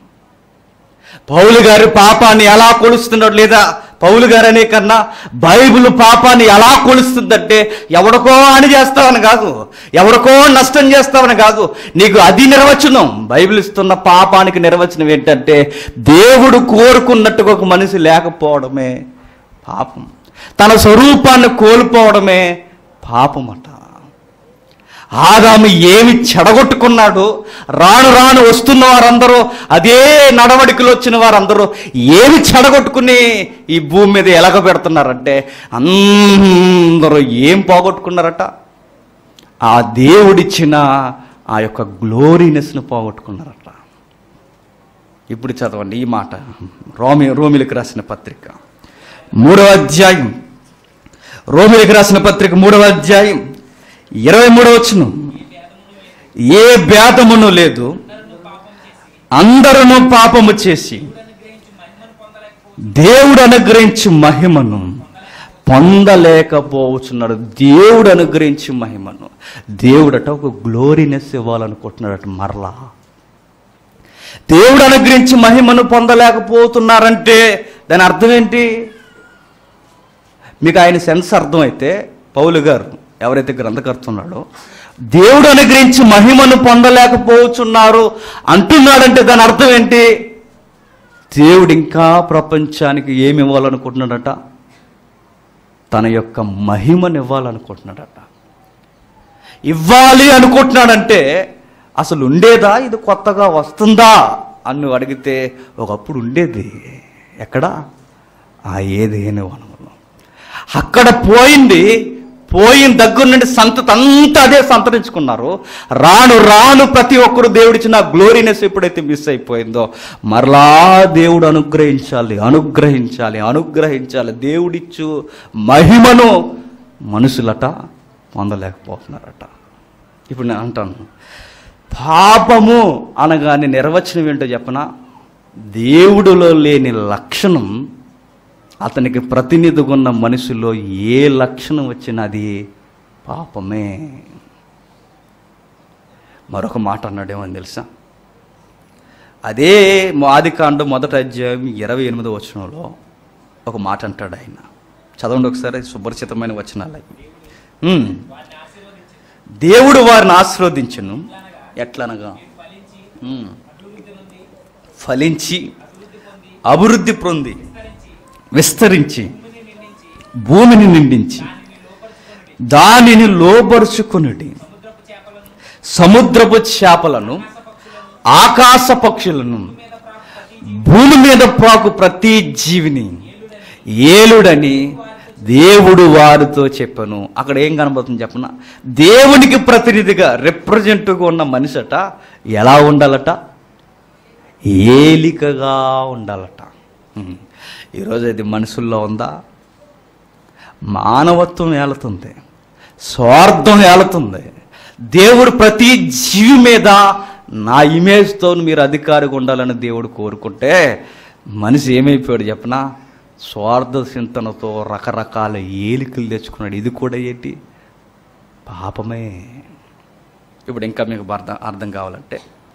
Speaker 1: పౌలు గారు పాపాన్ని ఎలా కొలుస్తున్నాడు లేదా పౌలు గారు అనే కన్నా బైబిల్ పాపాన్ని ఎలా కొలుస్తుందంటే ఎవడికో అని చేస్తావని కాదు ఎవరికో నష్టం చేస్తావని కాదు నీకు అది నిర్వచనం బైబిల్ ఇస్తున్న పాపానికి నిర్వచనం ఏంటంటే దేవుడు కోరుకున్నట్టుగా ఒక మనిషి లేకపోవడమే పాపం తన స్వరూపాన్ని కోల్పోవడమే పాపం అట ఆదాము ఏమి చెడగొట్టుకున్నాడు రాను రాను వస్తున్న వారందరూ అదే నడవడికలు వచ్చిన వారందరూ ఏమి చెడగొట్టుకుని ఈ భూమి మీద ఎలగ పెడుతున్నారంటే అందరూ ఏం పోగొట్టుకున్నారట ఆ దేవుడిచ్చిన ఆ యొక్క గ్లోరీనెస్ను పోగొట్టుకున్నారట ఇప్పుడు చదవండి ఈ మాట రోమి రోమిలకు రాసిన పత్రిక మూడవ అధ్యాయం రోమిలకు రాసిన పత్రిక మూడవ అధ్యాయం ఇరవై మూడవ వచ్చును ఏ భేదమును లేదు అందరూ పాపము చేసి దేవుడు అనుగ్రహించి మహిమను పొందలేకపోవచ్చున్నాడు దేవుడు అనుగ్రహించి మహిమను దేవుడట ఒక గ్లోరీనెస్ ఇవ్వాలనుకుంటున్నాడట మరలా దేవుడు అనుగ్రహించి మహిమను పొందలేకపోతున్నారంటే దాని అర్థం ఏంటి మీకు ఆయన సెన్స్ అర్థమైతే పౌలు గారు ఎవరైతే గ్రంథకర్త ఉన్నాడో దేవుడు అనుగ్రహించి మహిమను పొందలేకపోతున్నారు అంటున్నాడంటే దాని అర్థం ఏంటి దేవుడు ఇంకా ప్రపంచానికి ఏమి ఇవ్వాలనుకుంటున్నాడట తన యొక్క మహిమను ఇవ్వాలనుకుంటున్నాడట ఇవ్వాలి అనుకుంటున్నాడంటే అసలు ఉండేదా ఇది కొత్తగా వస్తుందా అని నువ్వు అడిగితే ఒకప్పుడు ఉండేది ఎక్కడ ఆ ఏదేని వనంలో అక్కడ పోయింది పోయిన దగ్గర నుండి సంతత అంతా అదే సంతరించుకున్నారు రాను రాను ప్రతి ఒక్కరు దేవుడిచ్చిన గ్లోరీనెస్ ఎప్పుడైతే మిస్ అయిపోయిందో మరలా దేవుడు అనుగ్రహించాలి అనుగ్రహించాలి అనుగ్రహించాలి దేవుడిచ్చు మహిమను మనుషులట పొందలేకపోతున్నారట ఇప్పుడు నేను అంటాను పాపము అనగానే నిర్వచనం ఏంటో చెప్పనా దేవుడిలో లేని లక్షణం అతనికి ప్రతినిధిగా ఉన్న మనిషిలో ఏ లక్షణం వచ్చినా అది పాపమే మరొక మాట అన్నాడేమని తెలుసా అదే ఆదికాండం మొదటి అధ్యాయం ఇరవై ఎనిమిదో వచనంలో ఒక మాట అంటాడు ఆయన చదవండి ఒకసారి సుపరిచితమైన వచనాలు అవి ఉమ్. దేవుడు వారిని ఆశీర్వదించను ఎట్లనగా ఉమ్. ఫలించి అభివృద్ధి పొంది విస్తరించి భూమిని నిండించి దానిని లోపరుచుకునుడి సముద్రపు చేపలను ఆకాశ పక్షులను భూమి మీద ప్రాకు ప్రతి జీవిని ఏలుడని దేవుడు వారితో చెప్పను అక్కడ ఏం కనబడుతుంది చెప్పన దేవునికి ప్రతినిధిగా రిప్రజెంట్గా ఉన్న మనిషట ఎలా ఉండాలట ఏలికగా ఉండాలట ఉమ్. ఈరోజు అది మనుషుల్లో ఉందా మానవత్వం ఏలుతుంది స్వార్థం ఏలుతుంది దేవుడు ప్రతి జీవి మీద నా ఇమేజ్తో మీరు అధికారిగా ఉండాలని దేవుడు కోరుకుంటే మనిషి ఏమైపోయాడు చెప్పనా స్వార్థ చింతనతో రకరకాల ఏలికలు తెచ్చుకున్నాడు ఇది కూడా ఏంటి పాపమే ఇప్పుడు ఇంకా మీకు అర్థం అర్థం కావాలంటే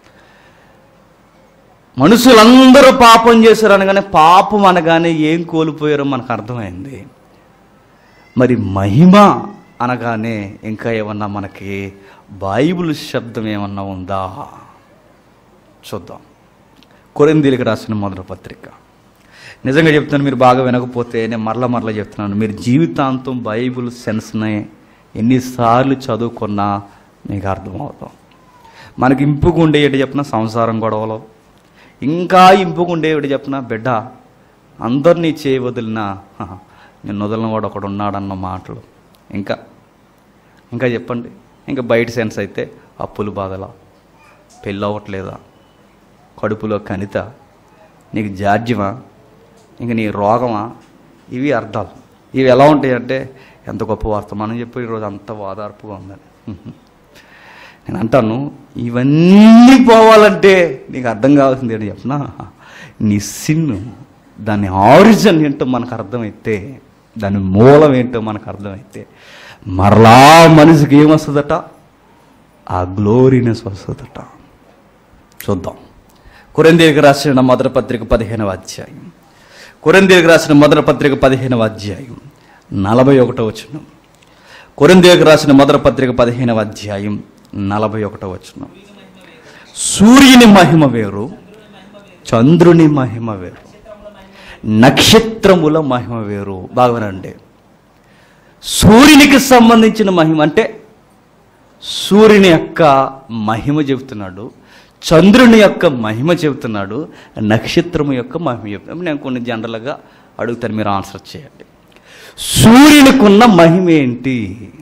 Speaker 1: మనుషులందరూ పాపం చేశారు అనగానే పాపం అనగానే ఏం కోల్పోయారో మనకు అర్థమైంది మరి మహిమ అనగానే ఇంకా ఏమన్నా మనకి బైబిల్ శబ్దం ఏమన్నా ఉందా చూద్దాం కొరిందీలకు రాసిన మొదటి పత్రిక నిజంగా చెప్తున్నాను మీరు బాగా వినకపోతే నేను మరలా మరలా చెప్తున్నాను మీరు జీవితాంతం బైబిల్ సెన్స్ని ఎన్నిసార్లు చదువుకున్నా మీకు అర్థమవుతాం మనకి ఇంపుగా ఉండేటి చెప్పిన సంసారం గొడవలు ఇంకా ఇంపుగా ఉండేవి చెప్పిన బిడ్డ అందరినీ చేయి వదిలినా హహ, నేను వదిలిన వాడు ఒకడు ఉన్నాడన్న మాటలు ఇంకా ఇంకా చెప్పండి ఇంకా బయట సెన్స్ అయితే అప్పులు బాధలా పెళ్ళి అవ్వట్లేదా కడుపులో కనిత నీకు జాడ్యమా ఇంక నీ రోగమా ఇవి అర్థాలు ఇవి ఎలా ఉంటాయంటే ఎంత గొప్ప వార్త మనం చెప్పి ఈరోజు అంత వాదార్పుగా ఉందని నేను అంటాను ఇవన్నీ పోవాలంటే నీకు అర్థం కావాల్సింది ఏంటి చెప్పనా నీ సిన్ను దాని ఆరిజిన్ ఏంటో మనకు అర్థమైతే దాని మూలం ఏంటో మనకు అర్థమైతే మరలా మనిషికి ఏమొస్తుందట ఆ గ్లోరీనెస్ వస్తుందట చూద్దాం కొరందేవికి రాసిన మొదటి పత్రిక పదిహేనవ అధ్యాయం కొరందేవికి రాసిన మొదటి పత్రిక పదిహేనవ అధ్యాయం నలభై ఒకటో వచనం కొరందేవికి రాసిన మొదటి పత్రిక పదిహేనవ అధ్యాయం నలభై ఒకటో వచనం సూర్యుని మహిమ వేరు చంద్రుని మహిమ వేరు నక్షత్రముల మహిమ వేరు బాగానండి సూర్యునికి సంబంధించిన మహిమ అంటే సూర్యుని యొక్క మహిమ చెబుతున్నాడు చంద్రుని యొక్క మహిమ చెబుతున్నాడు నక్షత్రము యొక్క మహిమ చెబుతున్నాడు నేను కొన్ని జనరల్గా అడుగుతాను మీరు ఆన్సర్ చేయండి సూర్యునికి ఉన్న మహిమ ఏంటి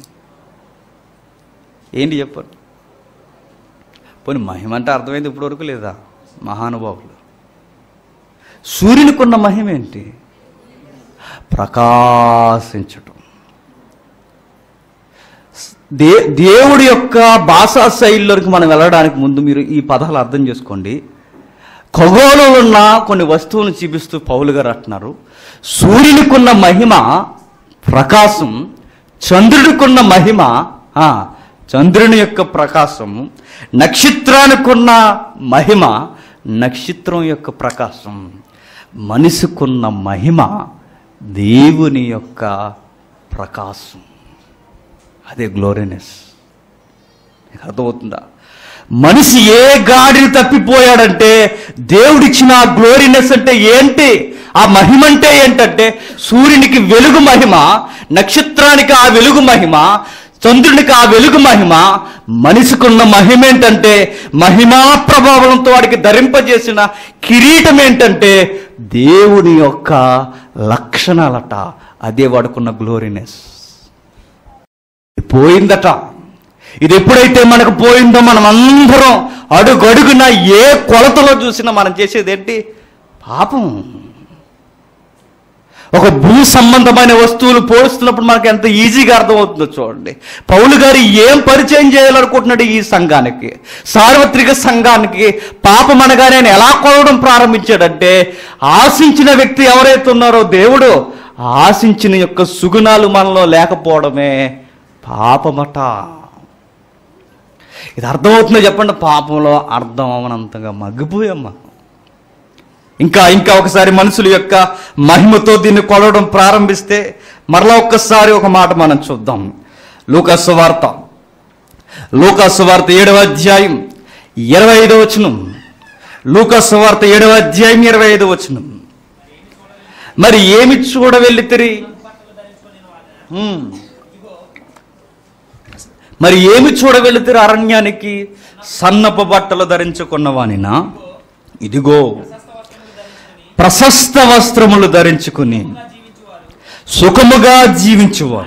Speaker 1: ఏంటి చెప్పండి పోనీ మహిమ అంటే అర్థమైంది ఇప్పటివరకు లేదా మహానుభావులు సూర్యునికి ఉన్న మహిమ ఏంటి ప్రకాశించటం దే దేవుడి యొక్క భాషా శైలిలోకి మనం వెళ్ళడానికి ముందు మీరు ఈ పదాలు అర్థం చేసుకోండి ఖగోళంలో ఉన్న కొన్ని వస్తువులను చూపిస్తూ పౌలు గారు అంటున్నారు సూర్యునికున్న మహిమ ప్రకాశం చంద్రుడికున్న మహిమ ఆ, చంద్రుని యొక్క ప్రకాశము నక్షత్రానికున్న మహిమ నక్షత్రం యొక్క ప్రకాశం మనిషికున్న మహిమ దేవుని యొక్క ప్రకాశం అదే గ్లోరీనెస్ నీకు అర్థమవుతుందా మనిషి ఏ గాడిని తప్పిపోయాడంటే దేవుడిచ్చిన ఆ గ్లోరీనెస్ అంటే ఏంటి ఆ మహిమ అంటే ఏంటంటే సూర్యునికి వెలుగు మహిమ నక్షత్రానికి ఆ వెలుగు మహిమ చంద్రునికి ఆ వెలుగు మహిమ మనిషికున్న మహిమ ఏంటంటే మహిమా ప్రభావంతో వాడికి ధరింపజేసిన కిరీటం ఏంటంటే దేవుని యొక్క లక్షణాలట అదే వాడుకున్న గ్లోరీనెస్ పోయిందట ఇది ఎప్పుడైతే మనకు పోయిందో మనం అందరం అడుగడుగున ఏ కొలతలో చూసినా మనం చేసేది ఏంటి పాపం ఒక భూ సంబంధమైన వస్తువులు పోలుస్తున్నప్పుడు మనకు ఎంత ఈజీగా అర్థమవుతుందో చూడండి పౌలు గారు ఏం పరిచయం చేయాలనుకుంటున్నాడు ఈ సంఘానికి సార్వత్రిక సంఘానికి పాపం అనగానే ఆయన ఎలా కొలవడం ప్రారంభించాడంటే ఆశించిన వ్యక్తి ఎవరైతే ఉన్నారో దేవుడు ఆశించిన యొక్క సుగుణాలు మనలో లేకపోవడమే పాపమట ఇది అర్థమవుతుందో చెప్పండి పాపంలో అర్థం అవనంతగా మగ్గిపోయామ్మా ఇంకా ఇంకా ఒకసారి మనుషుల యొక్క మహిమతో దీన్ని కొలవడం ప్రారంభిస్తే మరలా ఒక్కసారి ఒక మాట మనం చూద్దాం లూకాసు వార్త లూకాసు వార్త ఏడవ అధ్యాయం ఇరవై ఐదవ వచనం లూకాసు వార్త ఏడవ అధ్యాయం ఇరవై ఐదవ వచనం మరి ఏమి చూడ వెళ్ళితిరి హ్మ్. మరి ఏమి చూడ వెళితిరి అరణ్యానికి సన్నపు బట్టలు ధరించుకున్నవానినా ఇదిగో ప్రశస్త వస్త్రములు ధరించుకుని సుఖముగా జీవించువారు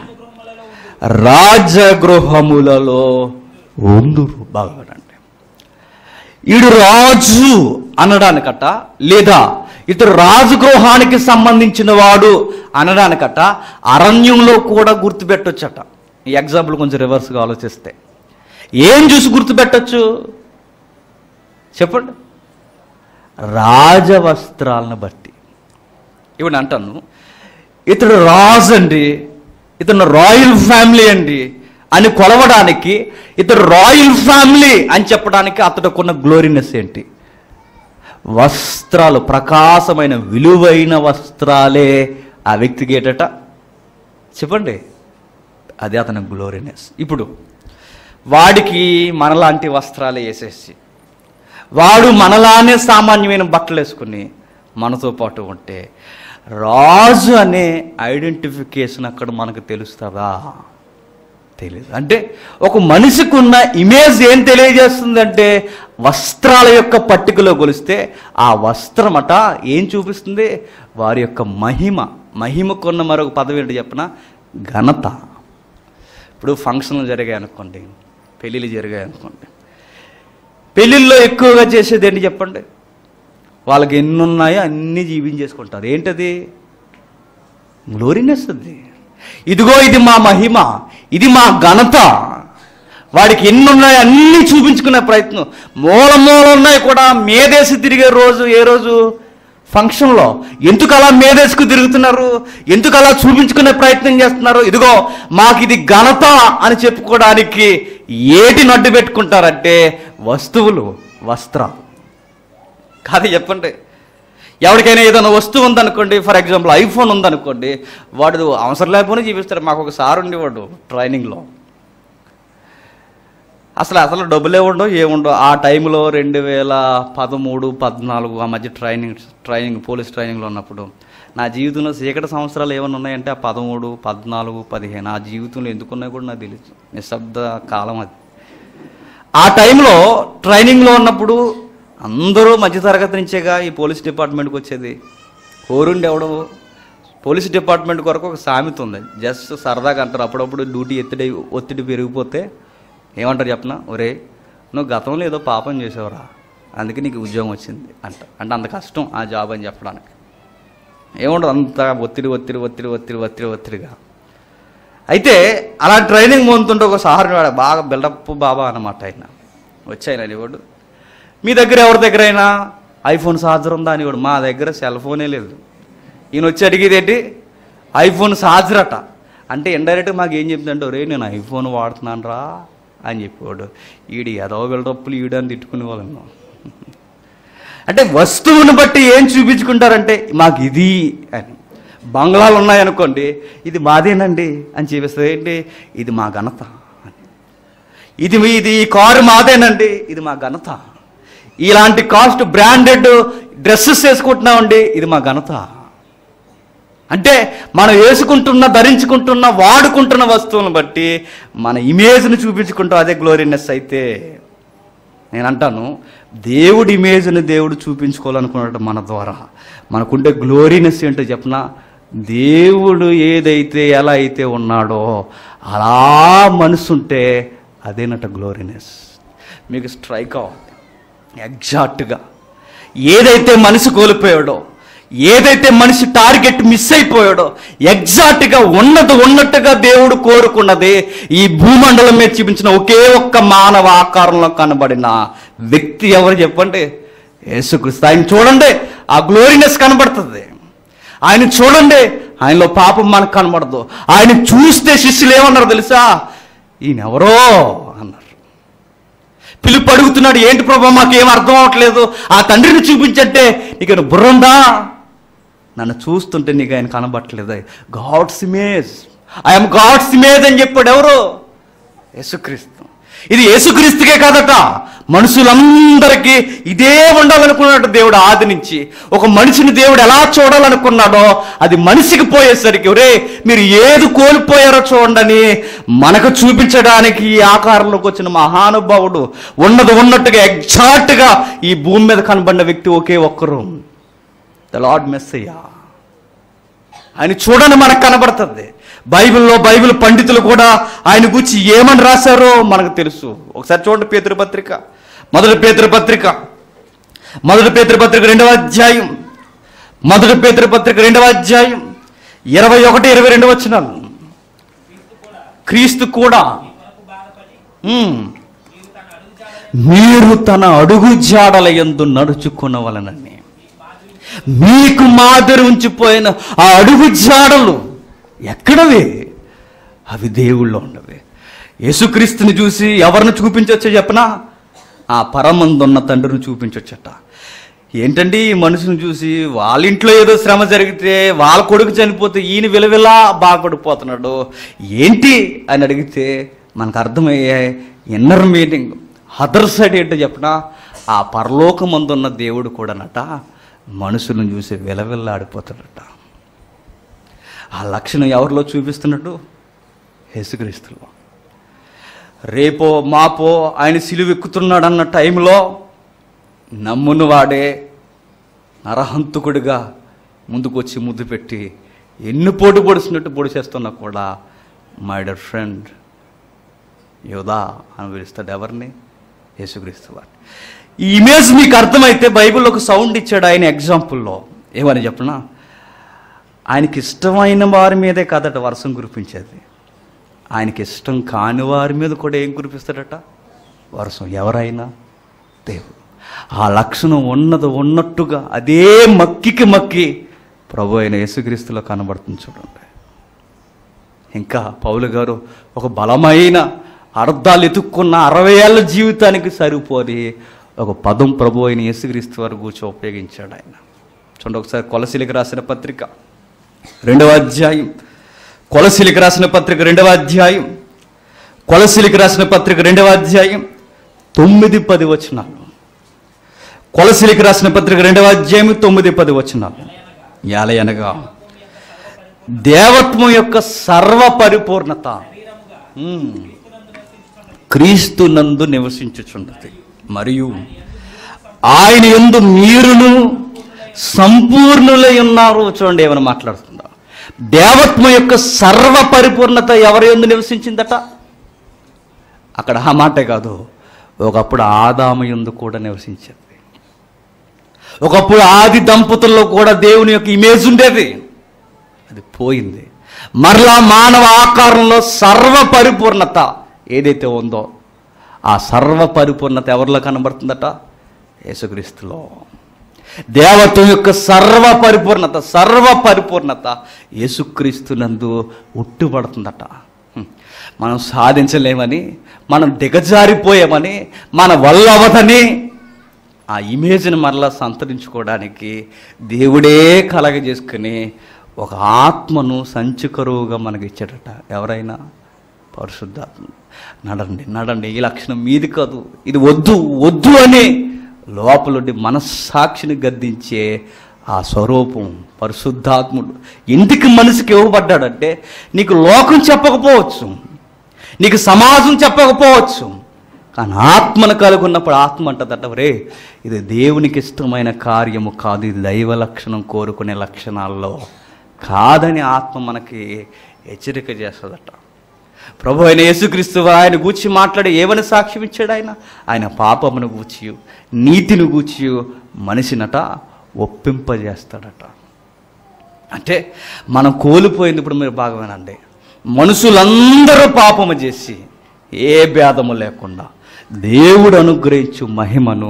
Speaker 1: రాజగృహములలో ఉందురు బాగా వినండి. ఈడు రాజు అనడానికట లేదా ఇతడు రాజగృహానికి సంబంధించిన వాడు అనడానికట అరణ్యంలో కూడా గుర్తుపెట్టొచ్చట ఈ ఎగ్జాంపుల్ కొంచెం రివర్స్గా ఆలోచిస్తే ఏం చూసి గుర్తుపెట్టొచ్చు చెప్పండి రాజవస్త్రాలను బట్టి ఇప్పుడు అంటాను ఇతడు రాజు అండి ఇతను రాయల్ ఫ్యామిలీ అండి అని కొలవడానికి ఇతడు రాయల్ ఫ్యామిలీ అని చెప్పడానికి అతడుకున్న గ్లోరీనెస్ ఏంటి వస్త్రాలు ప్రకాశమైన విలువైన వస్త్రాలే ఆ వ్యక్తికి ఏటట చెప్పండి అదే అతని గ్లోరీనెస్ ఇప్పుడు వాడికి మనలాంటి వస్త్రాలు వేసేసి వాడు మనలానే సామాన్యమైన బట్టలు వేసుకుని మనతో పాటు ఉంటే రాజు అనే ఐడెంటిఫికేషన్ అక్కడ మనకు తెలుస్తుందా తెలియదు అంటే ఒక మనిషికి ఉన్న ఇమేజ్ ఏం తెలియజేస్తుందంటే వస్త్రాల యొక్క పట్టికలో కొలిస్తే ఆ వస్త్రమట ఏం చూపిస్తుంది వారి యొక్క మహిమ మహిమకున్న మరొక పదవి ఏంటి చెప్పిన ఘనత ఇప్పుడు ఫంక్షన్లు జరిగాయి అనుకోండి పెళ్ళిళ్ళు జరిగాయి అనుకోండి పెళ్ళిళ్ళలో ఎక్కువగా చేసేది ఏంటి చెప్పండి వాళ్ళకి ఎన్ని ఉన్నాయో అన్నీ జీవించేసుకుంటారు ఏంటది గ్లోరీనెస్ అది ఇదిగో ఇది మా మహిమ ఇది మా ఘనత వాడికి ఎన్ని ఉన్నాయో అన్నీ చూపించుకునే ప్రయత్నం మూల మూల ఉన్నాయి కూడా మేదేసి తిరిగే రోజు ఏ రోజు ఫంక్షన్లో ఎందుకు అలా మేదేసుకు తిరుగుతున్నారు ఎందుకు అలా చూపించుకునే ప్రయత్నం చేస్తున్నారు ఇదిగో మాకు ఇది ఘనత అని చెప్పుకోవడానికి ఏటి నడ్డు పెట్టుకుంటారంటే వస్తువులు వస్త్రాలు కాదు చెప్పండి ఎవరికైనా ఏదైనా వస్తువు ఉందనుకోండి ఫర్ ఎగ్జాంపుల్ ఐఫోన్ ఉందనుకోండి వాడు అవసరం లేకపోయినా చూపిస్తాడు మాకు ఒక సార్ ఉండేవాడు ట్రైనింగ్లో అసలు అసలు డబ్బులే ఉండవు ఏముండవు ఆ టైంలో రెండు వేల పదమూడు పద్నాలుగు ఆ మధ్య ట్రైనింగ్ ట్రైనింగ్ పోలీస్ ట్రైనింగ్లో ఉన్నప్పుడు నా జీవితంలో చీకటి సంవత్సరాలు ఏమైనా ఉన్నాయంటే ఆ పదమూడు పద్నాలుగు పదిహేను ఆ జీవితంలో ఎందుకున్నాయో కూడా నాకు తెలియదు నిశ్శబ్ద కాలం అది ఆ టైంలో ట్రైనింగ్లో ఉన్నప్పుడు అందరూ మధ్యతరగతి నుంచేగా ఈ పోలీస్ డిపార్ట్మెంట్కి వచ్చేది కోరుండి ఎవడు పోలీస్ డిపార్ట్మెంట్ కొరకు ఒక సామెత ఉంది జస్ట్ సరదాగా అంటారు అప్పుడప్పుడు డ్యూటీ ఎత్తిడి ఒత్తిడి పెరిగిపోతే ఏమంటారు చెప్పనా ఒరే నువ్వు గతంలో ఏదో పాపం చేసావురా అందుకే నీకు ఉద్యోగం వచ్చింది అంట అంటే అంత కష్టం ఆ జాబ్ అని చెప్పడానికి ఏముండదు అంత ఒత్తిడి ఒత్తిడి ఒత్తిడి ఒత్తిడి ఒత్తిడి ఒత్తిడిగా అయితే అలా ట్రైనింగ్ పొందుతుంటే ఒక సార్ వాడు బాగా బిల్డప్ బాబా అన్నమాట ఆయన వచ్చాయన అనేవాడు మీ దగ్గర ఎవరి దగ్గర అయినా ఐఫోన్ ఛార్జర్ ఉందా అనేవాడు మా దగ్గర సెల్ ఫోనే లేదు ఈయన వచ్చి అడిగేది ఏంటి ఐఫోన్ ఛార్జర్ అట అంటే ఇండైరెక్ట్గా మాకు ఏం చెప్తుందంటే రే నేను ఐఫోన్ వాడుతున్నాను రా అని చెప్పేవాడు ఈడు ఏదో బిల్డప్పులు ఈడని తిట్టుకునే వాళ్ళను అంటే వస్తువుని బట్టి ఏం చూపించుకుంటారంటే మాకు ఇది అని బంగ్లాలు ఉన్నాయనుకోండి ఇది మాదేనండి అని చూపిస్తుంది ఏంటి ఇది మా ఘనత అని ఇది మీ- ఇది ఈ కారు మాదేనండి ఇది మా ఘనత ఇలాంటి కాస్ట్ బ్రాండెడ్ డ్రెస్సెస్ వేసుకుంటున్నామండి ఇది మా ఘనత అంటే మనం వేసుకుంటున్న ధరించుకుంటున్న వాడుకుంటున్న వస్తువులను బట్టి మన ఇమేజ్ని చూపించుకుంటాం అదే గ్లోరీనెస్ అయితే నేను అంటాను దేవుడి ఇమేజ్ని దేవుడు చూపించుకోవాలనుకున్నట్టు మన ద్వారా మనకుండే గ్లోరీనెస్ ఏంటో చెప్పనా దేవుడు ఏదైతే ఎలా అయితే ఉన్నాడో అలా మనసుంటే అదేనట గ్లోరీనెస్ మీకు స్ట్రైక్ అవ్వాలి ఎగ్జాక్ట్గా ఏదైతే మనిషి కోల్పోయాడో ఏదైతే మనిషి టార్గెట్ మిస్ అయిపోయాడో ఎగ్జాక్ట్గా ఉన్నది ఉన్నట్టుగా దేవుడు కోరుకున్నది ఈ భూమండలం మీద చూపించిన ఒకే ఒక్క మానవ ఆకారంలో కనబడిన వ్యక్తి ఎవరు చెప్పండి యేసుక్రీస్తు ఆయన చూడండి ఆ గ్లోరీనెస్ కనబడుతుంది ఆయన చూడండి ఆయనలో పాపం మనకు కనబడదు ఆయన చూస్తే శిష్యులు ఏమన్నారు తెలుసా ఈయనెవరో అన్నారు పిలుపు అడుగుతున్నాడు ఏంటి ప్రభా మాకేం అర్థం అవ్వట్లేదు ఆ తండ్రిని చూపించంటే నీకు బుర్ర ఉందా నన్ను చూస్తుంటే నీకు ఆయన కనబట్టలేదు God's image I'm God's image అని చెప్పాడు ఎవరు యేసుక్రీస్తు ఇది యేసుక్రీస్తుకే కాదట మనుషులందరికీ ఇదే ఉండాలనుకున్నాడు దేవుడు ఆది నుంచి ఒక మనిషిని దేవుడు ఎలా చూడాలనుకున్నాడో అది మనిషికి పోయేసరికి ఒరే మీరు ఏది కోల్పోయారో చూడండి మనకు చూపించడానికి ఈ ఆకారంలోకి వచ్చిన మహానుభావుడు ఉన్నది ఉన్నట్టుగా ఎగ్జాక్ట్గా ఈ భూమి మీద కనబడిన వ్యక్తి ఒకే ఒక్కరు ద లార్డ్ మెస్సయ్యా ఆయన చూడని మనకు కనబడుతుంది బైబిల్లో బైబిల్ పండితులు కూడా ఆయన గురించి ఏమని రాశారో మనకు తెలుసు ఒకసారి చూడండి పేతృపత్రిక మొదటి పేతృపత్రిక మొదటి పేతృపత్రిక రెండవ అధ్యాయం మొదటి పేతృపత్రిక రెండవ అధ్యాయం ఇరవై ఒకటి ఇరవై రెండు వచ్చినాలు క్రీస్తు కూడా
Speaker 2: కొరకు బాధపడి
Speaker 1: ఉమ్,
Speaker 2: మీరు తన అడుగు
Speaker 1: మీరు
Speaker 2: జాడలను
Speaker 1: తన అడుగు జాడల ఎందు నడుచుకున్నవలనని మీకు మాదిరి ఉంచిపోయిన ఆ అడుగు జాడలు ఎక్కడవి అవి దేవుళ్ళో ఉండవి యేసుక్రీస్తుని చూసి ఎవరిని చూపించవచ్చో చెప్పనా ఆ పరమందున్న తండ్రిని చూపించవచ్చట ఏంటండి ఈ మనుషుని చూసి వాళ్ళ ఇంట్లో ఏదో శ్రమ జరిగితే వాళ్ళ కొడుకు చనిపోతే ఈయన విలవిలా బాగుపడిపోతున్నాడు ఏంటి అని అడిగితే మనకు అర్థమయ్యే ఇన్నర్ మీనింగ్ అదర్ సైడ్ ఏంటో చెప్పిన ఆ పరలోకమందున్న దేవుడు కూడానట మనుషులను చూసి విలవిల్లాడిపోతాడట ఆ లక్షణం ఎవరిలో చూపిస్తున్నట్టు యేసుక్రీస్తులో రేపో మాపో ఆయన సిలువెక్కుతున్నాడు అన్న టైంలో నమ్మును వాడే నరహంతుకుడిగా ముందుకొచ్చి ముద్దు పెట్టి ఎన్ని పోటు పొడిచినట్టు పొడిచేస్తున్నా కూడా మై డర్ ఫ్రెండ్ యోధా అని పిలుస్తాడు ఎవరిని యేసుక్రీస్తు వారిని ఈ ఇమేజ్ మీకు అర్థమైతే బైబిల్లో ఒక సౌండ్ ఇచ్చాడు ఆయన ఎగ్జాంపుల్లో ఏమని చెప్పనా ఆయనకి ఇష్టమైన వారి మీదే కదట వర్షం కురిపించేది ఆయనకి ఇష్టం కాని వారి మీద కూడా ఏం కురిపిస్తాడట వర్షం ఎవరైనా దేవుడు ఆ లక్షణం ఉన్నది ఉన్నట్టుగా అదే మక్కికి మక్కి ప్రభు అయిన యేసుక్రీస్తులో కనబడుతుంది చూడండి ఇంకా పౌలు గారు ఒక బలమైన అర్థాలు ఎతుక్కున్న అరవై ఏళ్ళ జీవితానికి సరిపోని ఒక పదం ప్రభు అయిన యేసుక్రీస్తు వారు కూర్చో ఉపయోగించాడు ఆయన చూడండి ఒకసారి కొలసిలికి రాసిన పత్రిక రెండవ అధ్యాయం కొలసిలికి రాసిన పత్రిక రెండవ అధ్యాయం కొలసిలికి రాసిన పత్రిక రెండవ అధ్యాయం తొమ్మిది పది వచనాలు కొలసిలికి రాసిన పత్రిక రెండవ అధ్యాయం తొమ్మిది పది వచనాలు యాలయనగా దేవత్వం యొక్క సర్వ పరిపూర్ణత ఉమ్, క్రీస్తునందు నివసించుచున్నది మరియు ఆయన ఎందు మీరును సంపూర్ణులై ఉన్నారు చూడండి ఏమైనా మాట్లాడుతుందా దేవత్వం యొక్క సర్వ పరిపూర్ణత ఎవరి ఎందు నివసించిందట అక్కడ ఆ మాటే కాదు ఒకప్పుడు ఆదాము ఎందు కూడా నివసించేది ఒకప్పుడు ఆది దంపతుల్లో కూడా దేవుని యొక్క ఇమేజ్ ఉండేది అది పోయింది మరలా మానవ ఆకారంలో సర్వ పరిపూర్ణత ఏదైతే ఉందో ఆ సర్వ పరిపూర్ణత ఎవరిలో కనబడుతుందట యేసుక్రీస్తులో దేవత్వం యొక్క సర్వ పరిపూర్ణత సర్వ పరిపూర్ణత యేసుక్రీస్తునందు ఉట్టుపడుతుందట హ్మ్. మనం సాధించలేమని మనం దిగజారిపోయామని మన వల్ల అవదని ఆ ఇమేజ్ని మరలా సంతరించుకోవడానికి దేవుడే కలగజేసుకుని ఒక ఆత్మను సంచుకరువుగా మనకి ఇచ్చాడట ఎవరైనా పరిశుద్ధాత్మ నడండి నడండి ఈ లక్షణం మీది కాదు ఇది వద్దు వద్దు అని లోపలుండి మనస్సాక్షిని గద్దించే ఆ స్వరూపం పరిశుద్ధాత్ముడు ఎందుకు మనిషికి ఇవ్వబడ్డాడంటే నీకు లోకం చెప్పకపోవచ్చు నీకు సమాజం చెప్పకపోవచ్చు కానీ ఆత్మను కలుగున్నప్పుడు ఆత్మ అంటదట రే ఇది దేవునికి ఇష్టమైన కార్యము కాదు ఇది దైవ లక్షణం కోరుకునే లక్షణాల్లో కాదని ఆత్మ మనకి హెచ్చరిక చేస్తుందట ప్రభు అయిన యేసుక్రీస్తు ఆయన గూర్చి మాట్లాడి ఏమని సాక్ష్యం ఇచ్చాడు ఆయన ఆయన పాపమును గూర్చి నీతిని గూర్చి మనిషినట ఒప్పింపజేస్తాడట అంటే మనం కోల్పోయింది ఇప్పుడు మీరు బాగా వినండి మనుషులందరూ పాపము చేసి ఏ భేదము లేకుండా దేవుడు అనుగ్రహించు మహిమను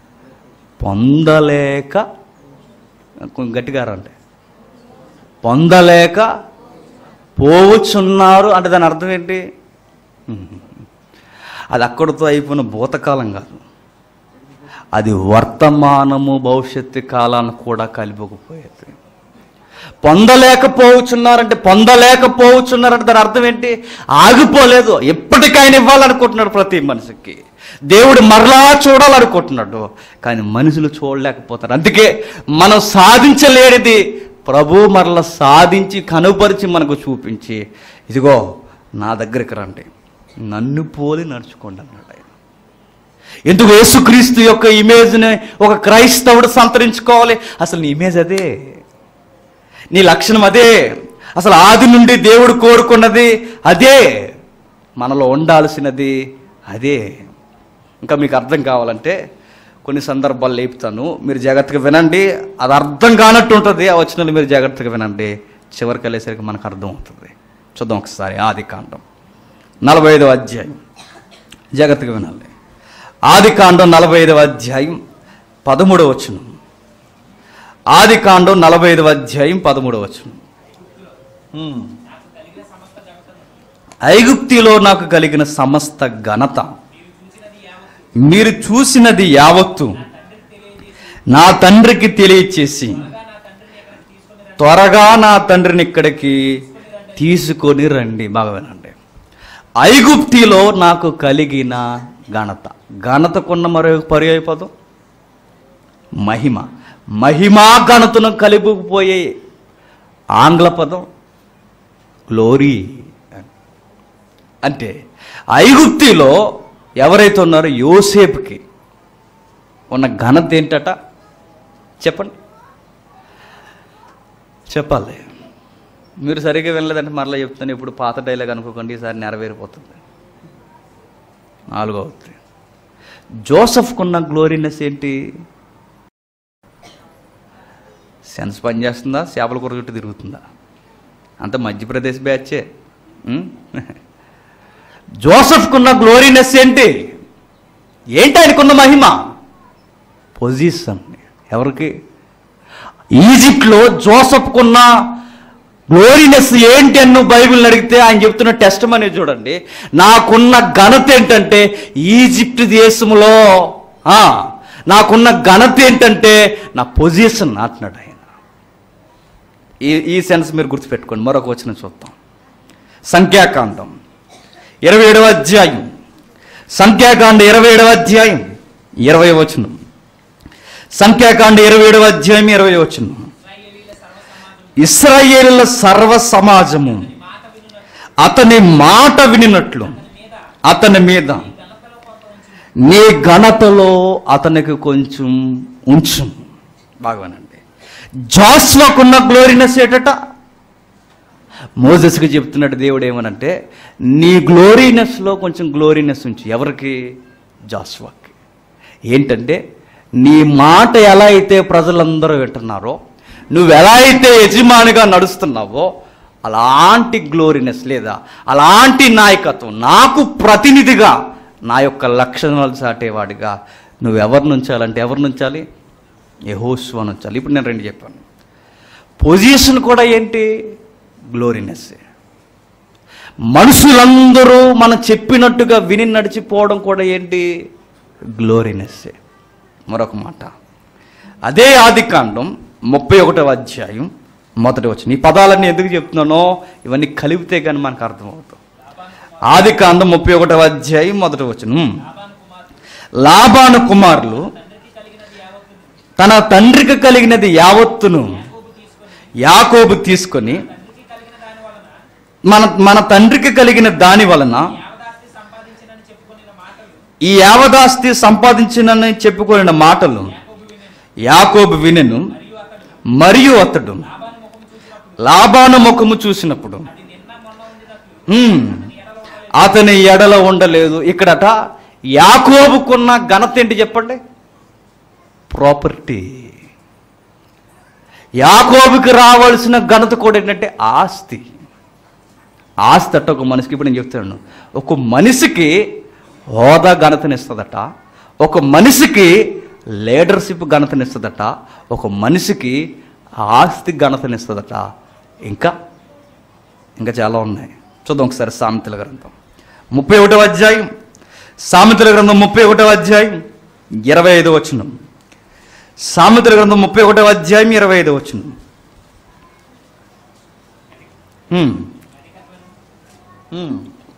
Speaker 1: పొందలేక కొంచెం గట్టిగా రండి పొందలేక పోవచ్చున్నారు అంటే దాని అర్థం ఏంటి అది అక్కడితో అయిపోయిన భూతకాలం కాదు అది వర్తమానము భవిష్యత్తు కాలాన్ని కూడా కలిపకపోయేది పొందలేకపోవచ్చున్నారంటే పొందలేకపోవచ్చున్నారంటే దాని అర్థం ఏంటి ఆగిపోలేదు ఎప్పటికైనా ఇవ్వాలనుకుంటున్నాడు ప్రతి మనిషికి దేవుడు మరలా చూడాలనుకుంటున్నాడు కానీ మనుషులు చూడలేకపోతారు అందుకే మనం సాధించలేనిది ప్రభు మరల సాధించి కనుపరిచి మనకు చూపించి ఇదిగో నా దగ్గరికి రండి నన్ను పోలి నడుచుకోండి అన్నాడు ఆయన ఎందుకు యేసుక్రీస్తు యొక్క ఇమేజ్ని ఒక క్రైస్తవుడు సంతరించుకోవాలి అసలు నీ ఇమేజ్ అదే నీ లక్షణం అదే అసలు ఆది నుండి దేవుడు కోరుకున్నది అదే మనలో ఉండాల్సినది అదే ఇంకా మీకు అర్థం కావాలంటే కొన్ని సందర్భాలు లేపుతాను మీరు జాగ్రత్తగా వినండి అది అర్థం కానట్టు ఉంటుంది ఆ వచనాలు మీరు జాగ్రత్తగా వినండి చివరికి వెళ్ళేసరికి మనకు అర్థం అవుతుంది చూద్దాం ఒకసారి ఆది కాండం నలభై ఐదవ అధ్యాయం జాగ్రత్తగా వినాలి ఆది కాండం నలభై ఐదవ అధ్యాయం పదమూడవ వచనం ఆది కాండం నలభై ఐదవ అధ్యాయం పదమూడవ వచనం హ్మ్. ఐగుప్తిలో నాకు కలిగిన సమస్త ఘనత మీరు చూసినది యావత్తు నా తండ్రికి తెలియచేసి త్వరగా నా తండ్రిని ఇక్కడికి తీసుకొని రండి బాగా వినండి ఐగుప్తిలో నాకు కలిగిన ఘనత ఘనతకున్న మరో పర్యాయ పదం మహిమ మహిమా ఘనతను కలిపుకుపోయే ఆంగ్ల పదం గ్లోరీ అంటే ఐగుప్తిలో ఎవరైతే ఉన్నారో యోసేపుకి ఉన్న ఘనత ఏంటట చెప్పండి చెప్పాలి మీరు సరిగ్గా వినలేదంటే మరలా చెప్తాను ఇప్పుడు పాత డైలాగ్ అనుకోకండి ఈసారి నెరవేరిపోతుంది నాలుగో అవుతుంది జోసఫ్కున్న గ్లోరీనెస్ ఏంటి సెన్స్ పనిచేస్తుందా చేపల కూర చుట్టూ తిరుగుతుందా అంత మధ్యప్రదేశ్ బ్యాచే ఉం? జోసఫ్కున్న గ్లోరీనెస్ ఏంటి ఏంటి ఆయనకున్న మహిమ పొజిషన్ ఎవరికి ఈజిప్ట్లో జోసఫ్కున్న గ్లోరీనెస్ ఏంటి అని నువ్వు బైబిల్ని అడిగితే ఆయన చెప్తున్న టెస్ట్ అనేది చూడండి నాకున్న ఘనత ఏంటంటే ఈజిప్ట్ దేశంలో ఆ, నాకున్న ఘనత ఏంటంటే నా పొజిషన్ అంటున్నాడు ఆయన ఈ ఈ సెన్స్ మీరు గుర్తుపెట్టుకోండి మరొక వచ్చిన చూద్దాం సంఖ్యాకాండం ఇరవై ఏడవ అధ్యాయం సంఖ్యాకాండ ఇరవై ఏడవ అధ్యాయం ఇరవై వచనం సంఖ్యాకాండ ఇరవై ఏడవ అధ్యాయం ఇరవై వచనం ఇస్రాయేలుల సర్వ సమాజము అతని మాట వినినట్లు అతని మీద నీ ఘనతలో అతనికి కొంచెం ఉంచు బాగానండి జాస్వాకున్న గ్లోరీనెస్ ఏటట మోజస్కి చెప్తున్నట్టు దేవుడు ఏమనంటే నీ గ్లోరీనెస్లో కొంచెం గ్లోరీనెస్ ఉంచు ఎవరికి జాస్వాకి ఏంటంటే నీ మాట ఎలా అయితే ప్రజలందరూ వింటున్నారో నువ్వు ఎలా అయితే యజమానిగా నడుస్తున్నావో అలాంటి గ్లోరీనెస్ లేదా అలాంటి నాయకత్వం నాకు ప్రతినిధిగా నా యొక్క లక్షణాలు చాటేవాడిగా నువ్వు ఎవరిని ఉంచాలంటే ఎవరిని ఉంచాలి యహోస్వాన్ ఉంచాలి ఇప్పుడు నేను రెండు చెప్పాను పొజిషన్ కూడా ఏంటి గ్లోరీనెస్ మనుషులందరూ మనం చెప్పినట్టుగా విని నడిచిపోవడం కూడా ఏంటి గ్లోరీనెస్ మరొక మాట అదే ఆది కాండం ముప్పై ఒకటవ అధ్యాయం మొదటి వచ్చిన ఈ పదాలన్నీ ఎందుకు చెప్తున్నానో ఇవన్నీ కలిపితే కానీ మనకు అర్థమవుతాం ఆది కాండం ముప్పై ఒకటవ అధ్యాయం మొదటి వచ్చిన లాభాను కుమారులు తన తండ్రికి కలిగినది యావత్తును యాకోబు తీసుకొని మన మన తండ్రికి కలిగిన దాని వలన
Speaker 2: యావదాస్తి సంపాదించినని చెప్పుకొనిన మాటలు
Speaker 1: ఈ యావదాస్తి సంపాదించినని చెప్పుకొనిన మాటలు యాకోబు వినెను మరియు అతడు లాభాను ముఖము చూసినప్పుడు హ్మ్, అతని ఎడల ఉండలేదు ఇక్కడట యాకోబుకున్న ఘనత ఏంటి చెప్పండి ప్రాపర్టీ యాకోబుకి రావాల్సిన ఘనత కూడా ఏంటంటే ఆస్తి ఆస్తి అట్ట ఒక మనిషికి ఇప్పుడు నేను చెప్తాను ఒక మనిషికి హోదా ఘనతనిస్తుందట ఒక మనిషికి లీడర్షిప్ ఘనతనిస్తుందట ఒక మనిషికి ఆస్తి ఘనతనిస్తుందట ఇంకా ఇంకా చాలా ఉన్నాయి చూద్దాం ఒకసారి సామెతల గ్రంథం ముప్పై ఒకటవ అధ్యాయం సామెతల గ్రంథం ముప్పై ఒకటవ అధ్యాయం ఇరవై ఐదు వచనం సామెతల గ్రంథం ముప్పై ఒకటవ అధ్యాయం ఇరవై ఐదు వచనం హ్మ్. హ్మ్.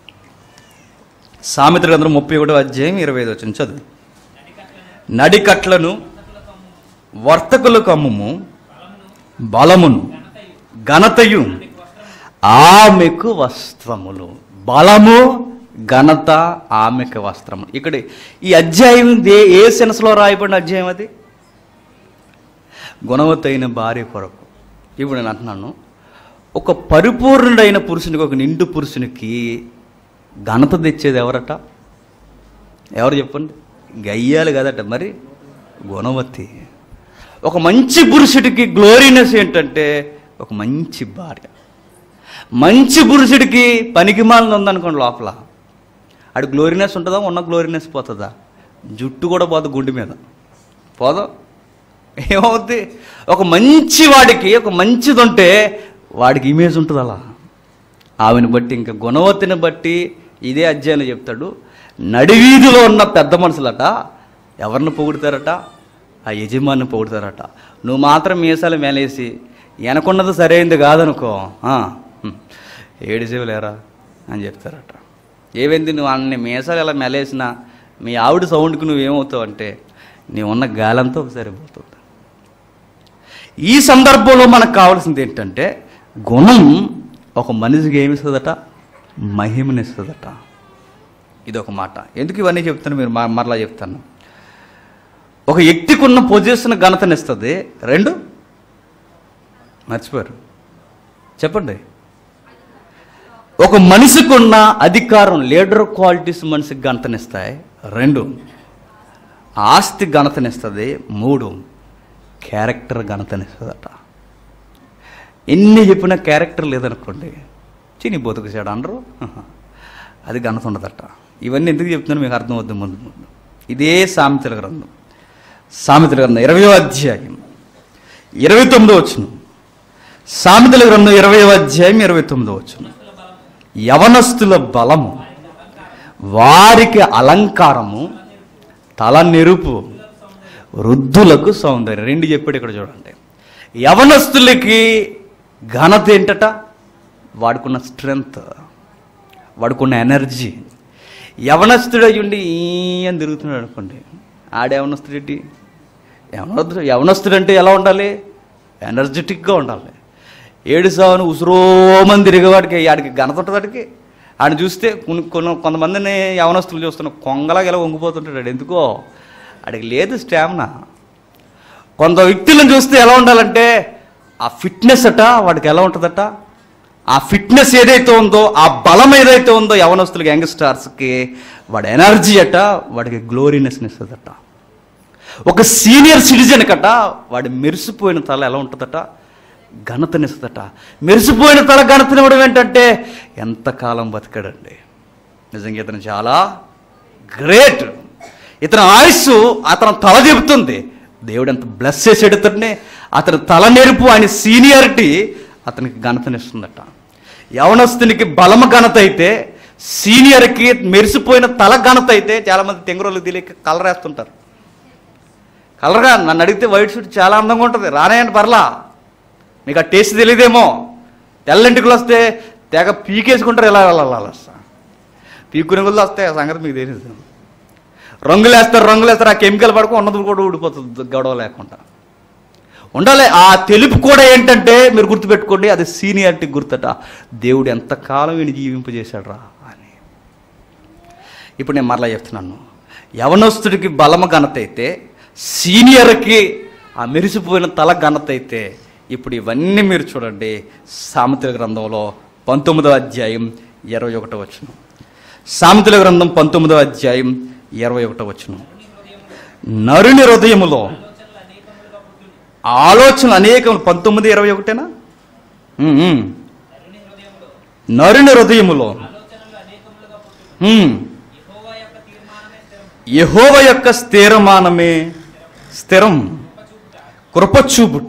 Speaker 1: సామెతల గ్రంథం ముప్పై ఒకటో అధ్యాయం ఇరవై ఐదు వచ్చిన చదువు నడికట్లను వర్తకులకు అమ్ముము బలమును ఘనతయు ఆమెకు వస్త్రములు బలము ఘనత ఆమెకు వస్త్రము ఇక్కడ ఈ అధ్యాయం దే ఏ సెన్స్లో రాయబడిన అధ్యాయం అది గుణవత్తైన భార్య కొరకు ఇప్పుడు నేను అంటున్నాను ఒక పరిపూర్ణుడైన పురుషునికి ఒక నిండు పురుషునికి ఘనత తెచ్చేది ఎవరట ఎవరు చెప్పండి గయ్యాలి కదట మరి గుణవతి ఒక మంచి పురుషుడికి గ్లోరీనెస్ ఏంటంటే ఒక మంచి భార్య మంచి పురుషుడికి పనికిమాలిన ఉందనుకోండి లోపల ఆడు గ్లోరీనెస్ ఉంటుందా ఉన్న గ్లోరీనెస్ పోతుందా జుట్టు కూడా పోదు గుండె మీద పోదా ఏమవుద్ది ఒక మంచి వాడికి ఒక మంచిది ఉంటే వాడికి ఇమేజ్ ఉంటుంది అలా ఆమెను బట్టి ఇంకా గుణవతిని బట్టి ఇదే అధ్యాయంలో చెప్తాడు నడివీధిలో ఉన్న పెద్ద మనుషులట ఎవరిని పొగుడతారట ఆ యజమాని పొగుడతారట నువ్వు మాత్రం మీసాలు మేలేసి వెనకున్నది సరైంది కాదనుకో ఆ, హ్మ్, ఏడిసేవులేరా అని చెప్తారట ఏమైంది నువ్వు అన్ని మీసాలు ఇలా మెలేసినా మీ ఆవిడ సౌండ్కి నువ్వేమవుతావు అంటే నీ ఉన్న గాలంతో సరిపోతుంది ఈ సందర్భంలో మనకు కావాల్సింది ఏంటంటే గుణం ఒక మనిషికి ఏమిస్తుందట మహిమనిస్తుందట ఇది ఒక మాట ఎందుకు ఇవన్నీ చెప్తాను మీరు మ- మరలా చెప్తాను ఒక వ్యక్తికి ఉన్న పొజిషన్ ఘనతనిస్తుంది రెండు మర్చిపోయారు చెప్పండి ఒక మనిషికి ఉన్న అధికారం లీడర్ క్వాలిటీస్ మనిషికి ఘనతనిస్తాయి రెండు ఆస్తి ఘనతనిస్తుంది మూడు క్యారెక్టర్ ఘనతనిస్తుందట ఎన్ని చెప్పినా క్యారెక్టర్ లేదనుకోండి చిని బతుకు చేయడం అనరు ఆహా. అది ఘనత ఉండదట ఇవన్నీ ఎందుకు చెప్తున్నాను మీకు అర్థం అవుతుంది ముందు ముందు ఇదే సామెతల గ్రంథం సామెతల గ్రంథం ఇరవయో అధ్యాయం ఇరవై తొమ్మిదో వచ్చును సామెతల గ్రంథం ఇరవై అధ్యాయం ఇరవై తొమ్మిదో వచ్చును యవనస్తుల బలము వారికి అలంకారము తల నెరుపు వృద్ధులకు సౌందర్యం రెండు చెప్పాడు ఇక్కడ చూడండి యవనస్తులకి ఘనత ఏంటట వాడుకున్న స్ట్రెంగ్త్ వాడుకున్న ఎనర్జీ యవనస్తుడు అయ్యుండి ఈ అని తిరుగుతున్నాడు అనుకోండి ఆడ యవనస్తుడేంటి యవనస్తుడు యవనస్తుడు అంటే ఎలా ఉండాలి ఎనర్జెటిక్గా ఉండాలి ఏడు సావను ఉసురోమని తిరిగేవాడికి ఆడికి ఘనత ఉంటుంది వాడికి ఆయన చూస్తే కొన్ని కొన్ని కొంతమందిని యవనస్తులు చూస్తున్న కొంగలాగా ఎలా వంగిపోతుంటాడు ఆడు. ఎందుకో ఆడికి లేదు స్టామినా కొంత వ్యక్తులను చూస్తే ఎలా ఉండాలంటే ఆ ఫిట్నెస్ అట వాడికి ఎలా ఉంటుందట ఆ ఫిట్నెస్ ఏదైతే ఉందో ఆ బలం ఏదైతే ఉందో యవనస్తులకి యంగ్స్టార్స్కి వాడి ఎనర్జీ అట వాడికి గ్లోరీనెస్ని ఇస్తుందట ఒక సీనియర్ సిటిజన్ కట వాడి మెరిసిపోయిన తల ఎలా ఉంటుందట ఘనతనిస్తుందట మెరిసిపోయిన తల ఘనతనివ్వడం ఏంటంటే ఎంతకాలం బతికాడండి నిజంగా ఇతను చాలా గ్రేట్ ఇతని ఆయుష్ అతను తల చెబుతుంది దేవుడు ఎంత బ్లెస్ చేసాడు ఇతన్ని అతని తల నెరుపు ఆయన సీనియారిటీ అతనికి ఘనతనిస్తుందట యవనస్తునికి బలమ ఘనత అయితే సీనియర్కి మెరిసిపోయిన తల ఘనత అయితే చాలామంది తెంగురోళ్ళు తెలియక కలర్ వేస్తుంటారు కలర్గా నన్ను అడిగితే వైట్ షూట్ చాలా అందంగా ఉంటుంది రానేయండి పర్లా మీకు ఆ టేస్ట్ తెలియదేమో తెల్లంటికలు వస్తే తెగ పీకేసుకుంటారు ఎలా వెళ్ళాలి పీకునే కొద్ది వస్తాయి ఆ సంగతి మీకు తెలియదు రంగులు వేస్తారు రంగులు వేస్తారు ఆ కెమికల్ పడుకో ఉన్నది కూడా ఊడిపోతుంది గొడవ లేకుండా ఉండాలి ఆ తెలుపు కూడా ఏంటంటే మీరు గుర్తుపెట్టుకోండి అది సీనియారిటీ గుర్తట దేవుడు ఎంతకాలం ఈయన జీవింపజేశాడు రా అని ఇప్పుడు నేను మరలా చెప్తున్నాను యవనస్తుడికి బలమ ఘనత అయితే సీనియర్కి ఆ మెరిసిపోయిన తల ఘనత అయితే ఇప్పుడు ఇవన్నీ మీరు చూడండి సామెతల గ్రంథంలో పంతొమ్మిదవ అధ్యాయం ఇరవై ఒకటో వచ్చును సామెతల గ్రంథం పంతొమ్మిదవ అధ్యాయం ఇరవై ఒకటో వచ్చును నరుని హృదయములో ఆలోచన అనేకం పంతొమ్మిది ఇరవై ఒకటేనా ఉమ్, ఉమ్. నరుని హృదయములో ఉమ్. యెహోవ యొక్క స్థిరమానమే స్థిరం కృపచూపుట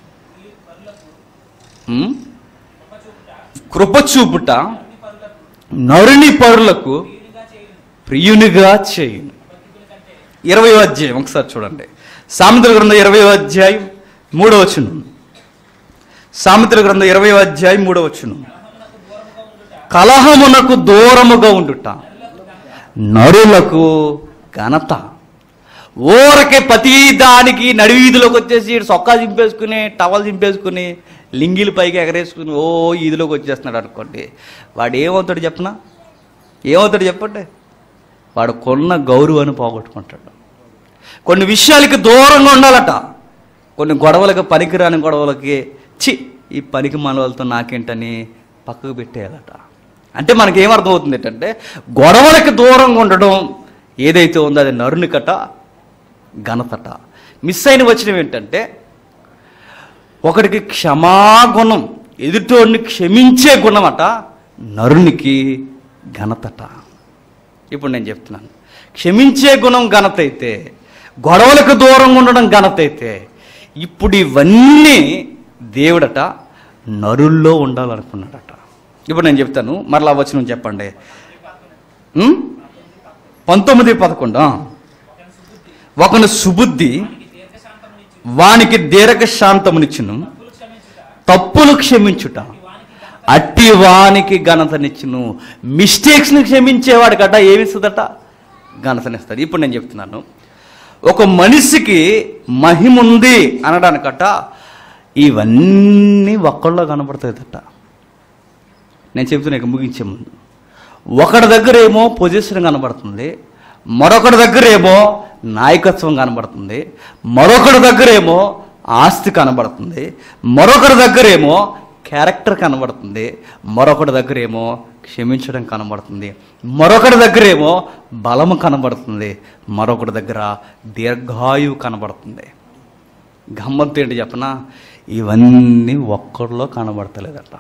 Speaker 1: ఉమ్? కృపచూపుట నరుని పరులకు ప్రియునిగా చేయును ఇరవై అధ్యాయం ఒకసారి చూడండి సామెతల గ్రంథం ఇరవై అధ్యాయం మూడో వచ్చును సామెతల గ్రంథం ఇరవై అధ్యాయం మూడో వచ్చును కలహమునకు దూరముగా ఉండుట నరులకు ఘనత ఊరకే ప్రతి దానికి నడివీధిలోకి వచ్చేసి ఈడు సొక్కా చింపేసుకుని టవల్ చింపేసుకుని లింగిలు పైకి ఎగరేసుకుని ఓ ఈదిలోకి వచ్చేస్తున్నాడు అనుకోండి వాడు ఏమవుతాడు చెప్పనా ఏమవుతాడు చెప్పండి వాడు కొన్న గౌరవాన్ని పోగొట్టుకుంటాడు కొన్ని విషయాలకి దూరంగా ఉండాలట కొన్ని గొడవలకి పనికిరాని గొడవలకి చి ఈ పనికి మనవలతో నాకేంటని పక్కకు పెట్టేయాలట అంటే మనకి ఏమర్థం అవుతుంది ఏంటంటే గొడవలకి దూరంగా ఉండడం ఏదైతే ఉందో అది నరునికట ఘనతట మిస్ అయిన వచ్చిన ఏంటంటే ఒకడికి క్షమాగుణం ఎదుటోడిని క్షమించే గుణమట నరునికి ఘనతట ఇప్పుడు నేను చెప్తున్నాను క్షమించే గుణం ఘనత అయితే గొడవలకు దూరంగా ఉండడం ఘనత అయితే ఇప్పుడు ఇవన్నీ దేవుడట నరుల్లో ఉండాలనుకున్నాడట ఇప్పుడు నేను చెప్తాను మరలా వచ్చిన చెప్పండి ఉం? పంతొమ్మిది పదకొండు ఆ. ఒకని సుబుద్ధి వానికి దీర్ఘశాంతమునిచ్చును తప్పులు క్షమించుట అట్టి వానికి ఘనతనిచ్చును మిస్టేక్స్ని క్షమించేవాడు గట ఏమిస్తుందట ఘనతనిస్తుంది ఇప్పుడు నేను చెప్తున్నాను ఒక మనిషికి మహిమ ఉంది అనడానికట ఇవన్నీ ఒక్కళ్ళలో కనబడతాయిదట నేను చెప్తున్నా ఇక ముగించే ముందు ఒకడి దగ్గర ఏమో పొజిషన్ కనబడుతుంది మరొకటి దగ్గర ఏమో నాయకత్వం కనబడుతుంది మరొకటి దగ్గర ఏమో ఆస్తి కనబడుతుంది మరొకటి దగ్గర ఏమో క్యారెక్టర్ కనబడుతుంది మరొకటి దగ్గర ఏమో క్షమించడం కనబడుతుంది మరొకటి దగ్గర ఏమో బలము కనబడుతుంది మరొకటి దగ్గర దీర్ఘాయువు కనబడుతుంది గమ్మత్తు ఏంటి చెప్పనా ఇవన్నీ ఒక్కడిలో కనబడతలేదట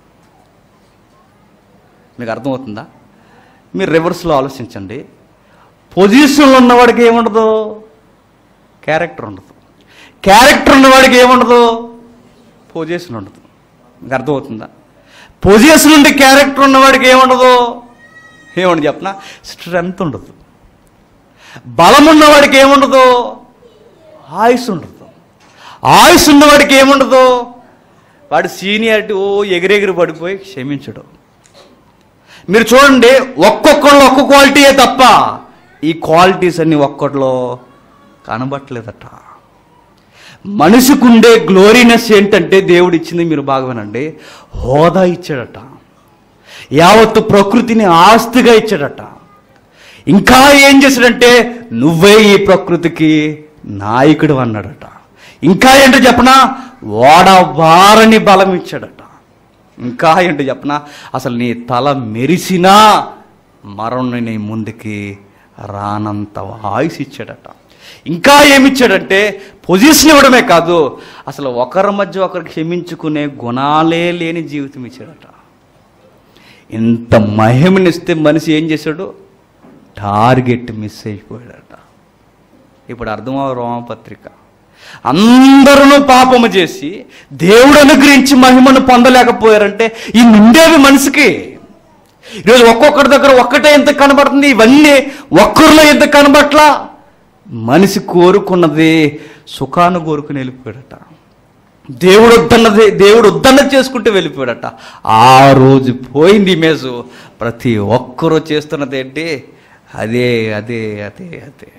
Speaker 1: మీకు అర్థమవుతుందా మీరు రివర్స్లో ఆలోచించండి పొజిషన్లో ఉన్నవాడికి ఏముండదు క్యారెక్టర్ ఉండదు క్యారెక్టర్ ఉన్నవాడికి ఏముండదు పొజిషన్ ఉండదు మీకు అర్థమవుతుందా పొజిషన్ నుండి క్యారెక్టర్ ఉన్నవాడికి ఏముండదు ఏముండదు చెప్పనా స్ట్రెంగ్త్ ఉండదు బలం ఉన్నవాడికి ఏముండదు ఆయుస్ ఉండదు ఆయుస్ ఉన్నవాడికి ఏముండదు వాడు సీనియారిటీ ఓ ఎగిరెగిరి పడిపోయి క్షమించడు మీరు చూడండి ఒక్కొక్కళ్ళు ఒక్క క్వాలిటీయే తప్ప ఈ క్వాలిటీస్ అన్ని ఒక్కట్లో కనబట్టలేదట మనిషికి ఉండే గ్లోరీనెస్ ఏంటంటే దేవుడు ఇచ్చింది మీరు బాగా వినండి హోదా ఇచ్చాడట యావత్తు ప్రకృతిని ఆస్తిగా ఇచ్చాడట ఇంకా ఏం చేశాడంటే నువ్వే ఈ ప్రకృతికి నాయకుడు అన్నాడట ఇంకా ఏంటో చెప్పనా వాడవారని బలం ఇచ్చాడట ఇంకా ఏంటో చెప్పనా అసలు నీ తల మెరిసినా మరణం నీ ముందుకి రానంత ఆయుస్ ఇచ్చాడట ఇంకా ఏమిచ్చాడంటే పొజిషన్ ఇవ్వడమే కాదు అసలు ఒకరి మధ్య ఒకరు క్షమించుకునే గుణాలే లేని జీవితం ఇచ్చాడట ఇంత మహిమనిస్తే మనిషి ఏం చేశాడు టార్గెట్ మిస్ అయిపోయాడట ఇప్పుడు అర్థమవ రోమపత్రిక అందరూ పాపము చేసి దేవుడు అనుగ్రహించి మహిమను పొందలేకపోయారంటే ఈ నుండేవి మనిషికి ఈరోజు ఒక్కొక్కరి దగ్గర ఒక్కటే ఎంత కనబడుతుంది ఇవన్నీ ఒక్కరిలో ఎంత కనబట్లా మనిషి కోరుకున్నది సుఖాన్ని కోరుకుని వెళ్ళిపోయాడట దేవుడు వద్దన్నది దేవుడు వద్దన్నది చేసుకుంటూ వెళ్ళిపోయాడట ఆ రోజు పోయింది ఇమేజ్ ప్రతి ఒక్కరూ చేస్తున్నది ఏంటి అదే అదే అదే అదే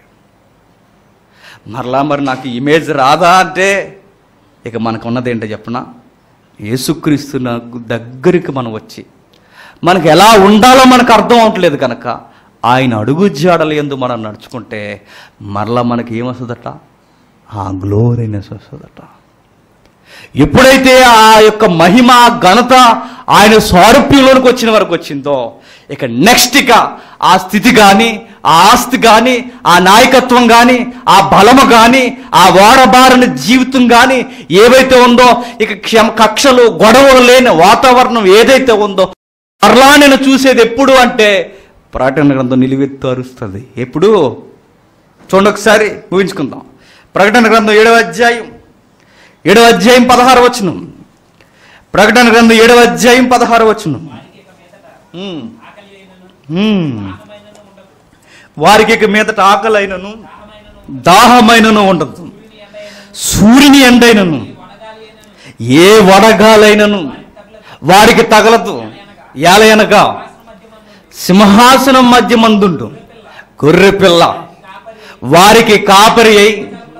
Speaker 1: మరలా మరి నాకు ఇమేజ్ రాదా అంటే ఇక మనకు ఉన్నది ఏంటో చెప్పనా యేసుక్రీస్తు నాకు దగ్గరికి మనం వచ్చి మనకు ఎలా ఉండాలో మనకు అర్థం అవట్లేదు కనుక ఆయన అడుగు జాడలు ఎందు మనం నడుచుకుంటే మరలా మనకి ఏమొస్తుందట ఆ గ్లోరీనెస్ వస్తుందట ఎప్పుడైతే ఆ యొక్క మహిమ ఘనత ఆయన స్వారూప్యంలోనికి వచ్చిన వరకు వచ్చిందో ఇక నెక్స్ట్ ఇక ఆ స్థితి కానీ ఆ ఆస్తి కానీ ఆ నాయకత్వం కానీ ఆ బలము కానీ ఆ వాడబారని జీవితం కానీ ఏవైతే ఉందో ఇక క్షమ కక్షలు గొడవలు లేని వాతావరణం ఏదైతే ఉందో మరలా నేను చూసేది ఎప్పుడు అంటే ప్రకటన గ్రంథం నిలువెత్తు అరుస్తుంది ఎప్పుడు చూడండి ఒకసారి ఊహించుకుందాం ప్రకటన గ్రంథం ఏడవ అధ్యాయం ఏడవ అధ్యాయం పదహారు వచనం ప్రకటన గ్రంథం ఏడవ అధ్యాయం పదహారు వచనం ఉమ్. ఉమ్. వారికి ఇక మీదట ఆకలైనను దాహమైనను ఉండదు సూర్యుని ఎండైనను ఏ వడగాలైనను వారికి తగలదు ఏలయనగా సింహాసనం మధ్య మందుండు గొర్రె పిల్ల వారికి కాపరి అయి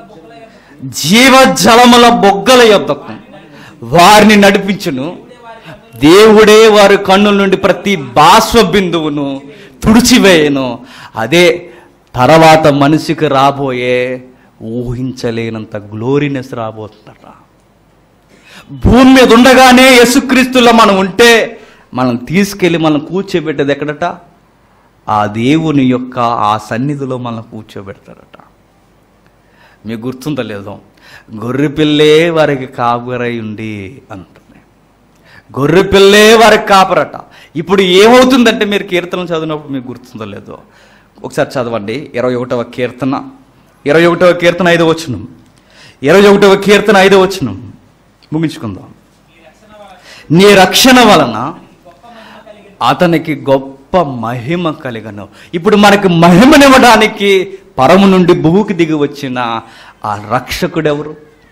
Speaker 1: జీవజలముల బొగ్గల యొద్దకు వారిని నడిపించును దేవుడే వారి కన్నుల నుండి ప్రతి బాష్ప బిందువును తుడిచివేయను అదే తర్వాత మనిషికి రాబోయే ఊహించలేనంత గ్లోరీనెస్ రాబోతుందట భూమి మీద ఉండగానే యేసుక్రీస్తులో మనం ఉంటే మనం తీసుకెళ్ళి మనం కూర్చోబెట్టేది ఎక్కడట ఆ దేవుని యొక్క ఆ సన్నిధిలో మనం కూర్చోబెడతాడట మీకు గుర్తుందో లేదో గొర్రె పిల్లే వారికి కాపురై ఉండి అంటుంది గొర్రె పిల్లే వారికి కాపరట ఇప్పుడు ఏమవుతుందంటే మీరు కీర్తన చదివినప్పుడు మీకు గుర్తుందో లేదో ఒకసారి చదవండి ఇరవై ఒకటవ కీర్తన ఇరవై ఒకటవ కీర్తన ఐదో వచ్చును ఇరవై ఒకటవ కీర్తన ఐదో వచ్చును ముగించుకుందాం నీ రక్షణ వలన అతనికి గొప్ప మహిమ కలిగను ఇప్పుడు మనకి మహిమనివ్వడానికి పరము నుండి భూకి దిగి వచ్చిన ఆ రక్షకుడెవరు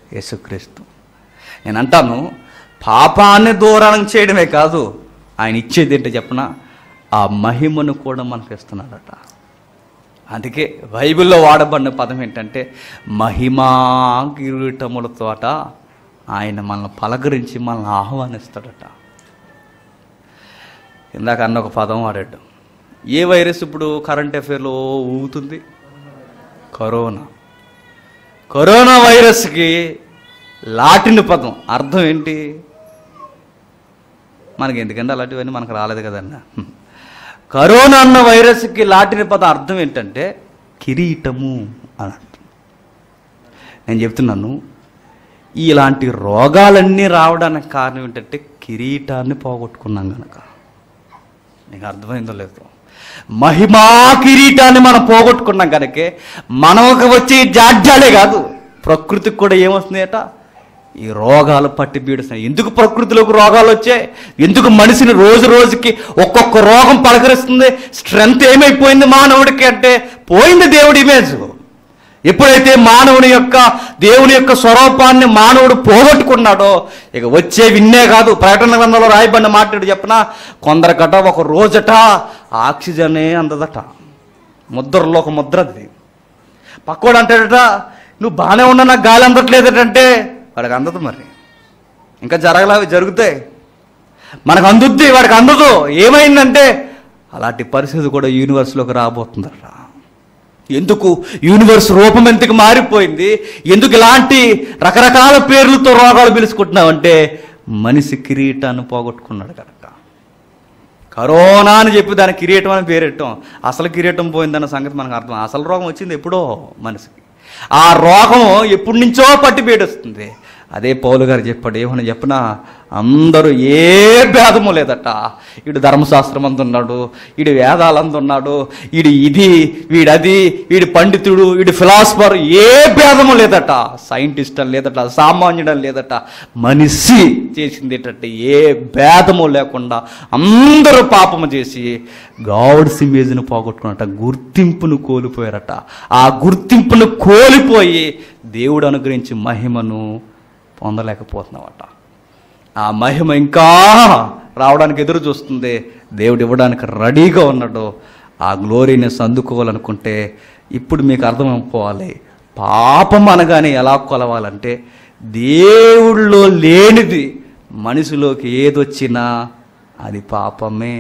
Speaker 1: యేసుక్రీస్తు నేను అంటాను పాపాన్ని దూరం చేయడమే కాదు ఆయన ఇచ్చేది ఏంటో చెప్పనా ఆ మహిమను కూడా మనకు ఇస్తున్నాడట అందుకే బైబిల్లో వాడబడిన పదం ఏంటంటే మహిమా కిరీటములతోట ఆయన మనల్ని పలకరించి మనల్ని ఆహ్వానిస్తాడట ఇందాక అన్న ఒక పదం వాడాడు ఏ వైరస్ ఇప్పుడు కరెంట్ అఫేర్లో ఊగుతుంది కరోనా కరోనా వైరస్కి లాటిన్ పదం అర్థం ఏంటి మనకి ఎందుకంటే అలాంటివన్నీ మనకు రాలేదు కదన్న కరోనా అన్న వైరస్కి లాటిన్ పదం అర్థం ఏంటంటే కిరీటము అని అర్థం నేను చెప్తున్నాను ఇలాంటి రోగాలన్నీ రావడానికి కారణం ఏంటంటే కిరీటాన్ని పోగొట్టుకున్నాం కనుక నీకు అర్థమైందో లేదో మహిమా కిరీటాన్ని మనం పోగొట్టుకున్నాం కనుకే మనకు వచ్చే ఈ జాడ్యాలే కాదు ప్రకృతికి కూడా ఏమొస్తున్నాయట ఈ రోగాలు పట్టి పీడిస్తున్నాయి ఎందుకు ప్రకృతిలోకి రోగాలు వచ్చాయి ఎందుకు మనిషిని రోజు రోజుకి ఒక్కొక్క రోగం పలకరిస్తుంది స్ట్రెంగ్త్ ఏమైపోయింది మానవుడికి అంటే పోయింది దేవుడి ఇమేజ్ ఎప్పుడైతే మానవుని యొక్క దేవుని యొక్క స్వరూపాన్ని మానవుడు పోగొట్టుకున్నాడో ఇక వచ్చే విన్నే కాదు ప్రకటన గ్రంథంలో రాయబడిన మాట్లాడు చెప్పిన కొందరికట ఒక రోజట ఆక్సిజనే అందదట ముద్రలో ఒక ముద్ర అది పక్కోడు అంటాడట నువ్వు బాగానే ఉన్నా నాకు గాలి అందట్లేదటంటే వాడికి అందదు మరి ఇంకా జరగలా అవి జరుగుతాయి మనకు అందుద్ది వాడికి అందదు ఏమైందంటే అలాంటి పరిస్థితి కూడా యూనివర్స్లోకి రాబోతుందట ఎందుకు యూనివర్స్ రూపం ఎందుకు మారిపోయింది ఎందుకు ఇలాంటి రకరకాల పేర్లతో రోగాలు పిలుచుకుంటున్నావంటే మనిషి కిరీటాన్ని పోగొట్టుకున్నాడు కనుక కరోనా అని చెప్పి దాని కిరీటం అని పేరెట్టాం అసలు కిరీటం పోయిందన్న సంగతి మనకు అర్థం అసలు రోగం వచ్చింది ఎప్పుడో మనిషికి ఆ రోగం ఎప్పటి నుంచో పట్టి పీడిస్తుంది అదే పౌలు గారు చెప్పాడు ఏమని చెప్పినా అందరూ ఏ భేదము లేదట వీడు ధర్మశాస్త్రం అందున్నాడు వీడు వేదాలందు ఉన్నాడు వీడు ఇది వీడది వీడి పండితుడు వీడి ఫిలాసఫర్ ఏ భేదము లేదట సైంటిస్ట్ అని లేదట సామాన్యుడు అని లేదట మనిషి చేసింది ఏంటంటే ఏ భేదము లేకుండా అందరూ పాపము చేసి గాడ్స్ ఇమేజ్ను పోగొట్టుకున్నట గుర్తింపును కోల్పోయారట ఆ గుర్తింపును కోల్పోయి దేవుడు అనుగ్రహించి మహిమను పొందలేకపోతున్నావట ఆ మహిమ ఇంకా రావడానికి ఎదురు చూస్తుంది దేవుడు ఇవ్వడానికి రెడీగా ఉన్నాడు ఆ గ్లోరీని అందుకోవాలనుకుంటే ఇప్పుడు మీకు అర్థమైపోవాలి పాపం అనగానే ఎలా కొలవాలంటే దేవుళ్ళో లేనిది మనిషిలోకి ఏదొచ్చినా అది పాపమే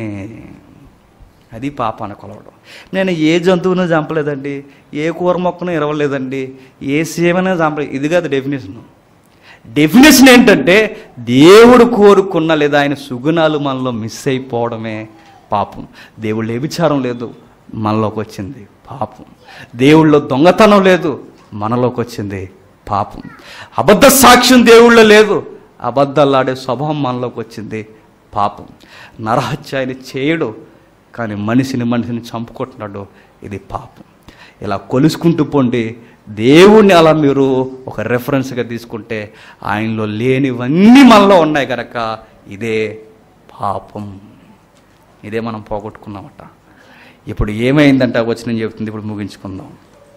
Speaker 1: అది పాపాన్ని కొలవడం నేను ఏ జంతువును చంపలేదండి ఏ కూర మొక్కను ఇరవలేదండి ఏ సీమనే చంపలేదు ఇది కాదు డెఫినేషన్ డెఫినేషన్ ఏంటంటే దేవుడు కోరుకున్న లేదా ఆయన సుగుణాలు మనలో మిస్ అయిపోవడమే పాపం దేవుళ్ళు వ్యభిచారం లేదు మనలోకి వచ్చింది పాపం దేవుళ్ళో దొంగతనం లేదు మనలోకి వచ్చింది పాపం అబద్ధ సాక్ష్యం దేవుళ్ళో లేదు అబద్ధాలాడే స్వభావం మనలోకి వచ్చింది పాపం నరహత్యాన్ని చేయడు కానీ మనిషిని మనిషిని చంపుకుంటున్నాడు ఇది పాపం ఇలా కొలుసుకుంటూ పోండి దేవుణ్ణి అలా మీరు ఒక రెఫరెన్స్గా తీసుకుంటే ఆయనలో లేనివన్నీ మనలో ఉన్నాయి కనుక ఇదే పాపం ఇదే మనం పోగొట్టుకున్నామట ఇప్పుడు ఏమైందంటే వచ్చిన చెప్తుంది ఇప్పుడు ముగించుకుందాం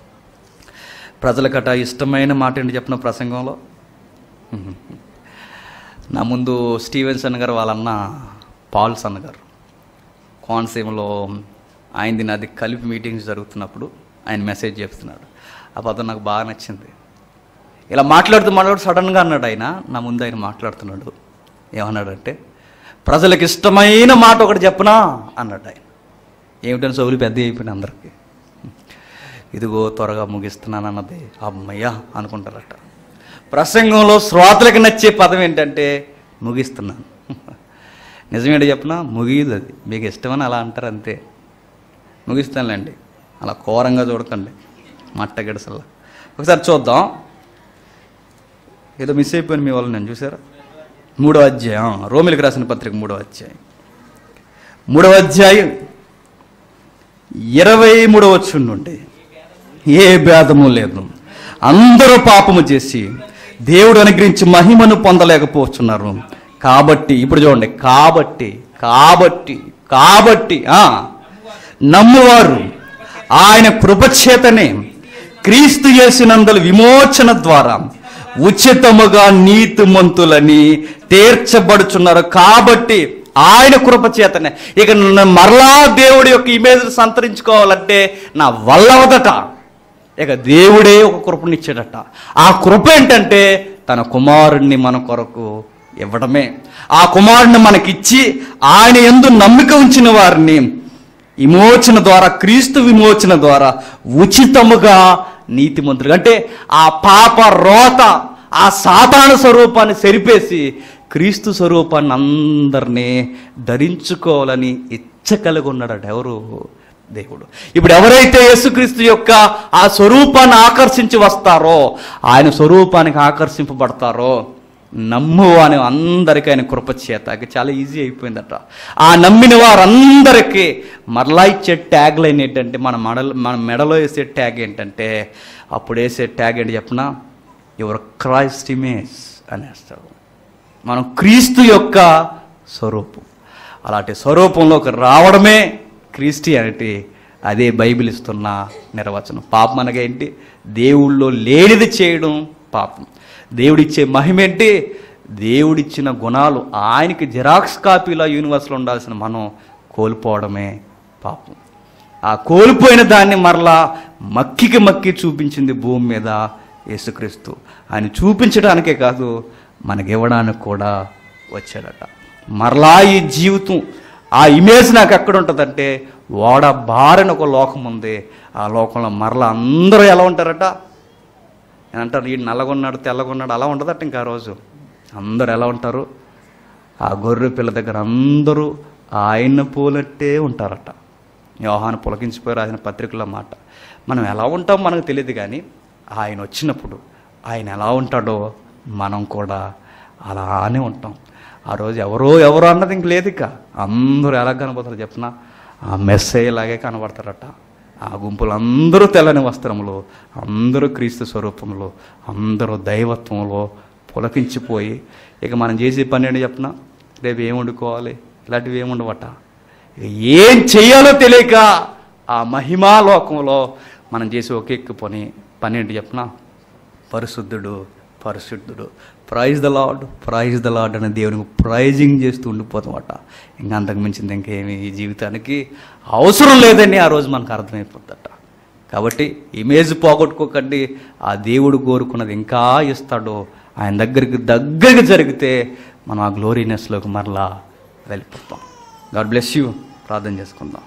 Speaker 1: ప్రజలకట ఇష్టమైన మాట ఏంటి చెప్పిన ప్రసంగంలో నా ముందు స్టీవెన్సన్ గారు వాళ్ళన్న పాల్స్ అన్న గారు కోనసీమలో ఆయనది నాది కలిపి మీటింగ్స్ జరుగుతున్నప్పుడు ఆయన మెసేజ్ చెప్తున్నాడు ఆ పదం నాకు బాగా నచ్చింది ఇలా మాట్లాడుతూ మాట్లాడు సడన్గా అన్నాడు ఆయన నా ముందు ఆయన మాట్లాడుతున్నాడు ఏమన్నాడంటే ప్రజలకు ఇష్టమైన మాట ఒకటి చెప్పనా అన్నాడు ఆయన ఏమిటని సౌలు పెద్ద అయిపోయిన అందరికీ ఇదిగో త్వరగా ముగిస్తున్నాను అన్నది అమ్మయ్యా అనుకుంటారట ప్రసంగంలో శ్రోతలకు నచ్చే పదం ఏంటంటే ముగిస్తున్నాను నిజమేంటి చెప్పనా ముగియదు అది మీకు ఇష్టమని అలా అంటారు అంతే ముగిస్తానులేండి అలా ఘోరంగా చూడకండి మట్ట గిడసల్లా ఒకసారి చూద్దాం ఏదో మిస్ అయిపోయింది మీ వాళ్ళు నేను చూసారా మూడో అధ్యాయం రోమిలికి రాసిన పత్రిక మూడో అధ్యాయం మూడవ అధ్యాయం ఇరవై మూడవ వచ్చి నుండి ఏ భేదము లేదు అందరూ పాపము చేసి దేవుడు అనుగ్రహించి మహిమను పొందలేకపోతున్నారు కాబట్టి ఇప్పుడు చూడండి కాబట్టి కాబట్టి కాబట్టి ఆ, నమ్మువారు ఆయన కృపచేతనే క్రీస్తు చేసినందుల విమోచన ద్వారా ఉచితముగా నీతిమంతులని తీర్చబడుచున్నారు కాబట్టి ఆయన కృప చేతనే ఇక నన్ను మరలా దేవుడి యొక్క ఇమేజ్ సంతరించుకోవాలంటే నా వల్ల అవదట ఇక దేవుడే ఒక కృపనిచ్చాడట ఆ కృప ఏంటంటే తన కుమారుణ్ణి మన కొరకు ఇవ్వడమే ఆ కుమారుణ్ణి మనకిచ్చి ఆయన ఎందు నమ్మిక ఉంచిన వారిని విమోచన ద్వారా క్రీస్తు విమోచన ద్వారా ఉచితముగా నీతిమంతుడు అంటే ఆ పాప రోత ఆ సాతాను స్వరూపాన్ని సరిపేసి క్రీస్తు స్వరూపాన్ని అందరినీ ధరించుకోవాలని ఇచ్చ కలిగి ఉన్నాడట ఎవరు దేవుడు ఇప్పుడు ఎవరైతే యేసుక్రీస్తు యొక్క ఆ స్వరూపాన్ని ఆకర్షించి వస్తారో ఆయన స్వరూపానికి ఆకర్షింపబడతారో నమ్ము అని అందరికీ ఆయన కృప చేత ఇక చాలా ఈజీ అయిపోయిందట ఆ నమ్మిన వారందరికీ మరలా ఇచ్చే ట్యాగ్ లైన్ ఏంటంటే మన మెడలో మన మెడలో వేసే ట్యాగ్ ఏంటంటే అప్పుడు వేసే ట్యాగ్ ఏంటి చెప్పనా యువర్ క్రైస్ట్ ఇమేజ్ అనేస్తాడు మనం క్రీస్తు యొక్క స్వరూపం అలాంటి స్వరూపంలోకి రావడమే క్రిస్టియానిటీ అదే బైబిల్ ఇస్తున్న నిర్వచనం పాపం అనగా ఏంటి దేవుళ్ళో లేనిది చేయడం పాపం దేవుడిచ్చే మహిమ ఏంటి దేవుడిచ్చిన గుణాలు ఆయనకి జిరాక్స్ కాపీలో యూనివర్స్లో ఉండాల్సిన మనం కోల్పోవడమే పాపం ఆ కోల్పోయిన దాన్ని మరలా మక్కికి మక్కి చూపించింది భూమి మీద యేసుక్రీస్తు ఆయన చూపించడానికే కాదు మనకి ఇవ్వడానికి కూడా వచ్చాడట మరలా ఈ జీవితం ఆ ఇమేజ్ నాకు ఎక్కడ ఉంటుందంటే ఓడ బారిన ఒక లోకం ఉంది ఆ లోకంలో మరలా అందరూ ఎలా ఉంటారట అంటారు ఈ నల్లగొన్నాడు తెల్లగొన్నాడు అలా ఉండదట ఇంకా ఆ రోజు అందరూ ఎలా ఉంటారు ఆ గొర్రె పిల్ల దగ్గర అందరూ ఆయన పోలట్టే ఉంటారట యోహాను పులకించిపోయి రాసిన పత్రికలో మాట మనం ఎలా ఉంటాం మనకు తెలియదు కానీ ఆయన వచ్చినప్పుడు ఆయన ఎలా ఉంటాడో మనం కూడా అలానే ఉంటాం ఆ రోజు ఎవరో ఎవరో అన్నది ఇంక లేదు ఇక అందరూ ఎలా కనబడతారు చెప్పిన ఆ మెస్సే లాగే కనబడతారట ఆ గుంపులు అందరూ తెల్లని వస్త్రములు అందరూ క్రీస్తు స్వరూపంలో అందరూ దైవత్వంలో పులకించిపోయి ఇక మనం చేసే పని ఏంటి చెప్పిన రేపు ఏం వండుకోవాలి ఇలాంటివి ఏం ఉండవట ఇక ఏం చేయాలో తెలియక ఆ మహిమా లోకంలో మనం చేసే ఒకే పని పని ఏంటి చెప్పిన పరిశుద్ధుడు పరిశుద్ధుడు praise the lord praise the lord అనే దేవునికి ప్రైజింగ్ చేస్తూ ఉండిపోతామట ఇంకా అంతకు మించింది ఇంకేమి ఈ జీవితానికి అవసరం లేదని ఆ రోజు మనకు అర్థమైపోద్దట కాబట్టి ఇమేజ్ పోగొట్టుకోకండి ఆ దేవుడు కోరుకున్నది ఇంకా ఇస్తాడో ఆయన దగ్గరికి దగ్గరికి జరిగితే మనం ఆ గ్లోరీనెస్లోకి మరలా వెళ్ళిపోతాం గాడ్ బ్లెస్ యూ ప్రార్థన చేసుకుందాం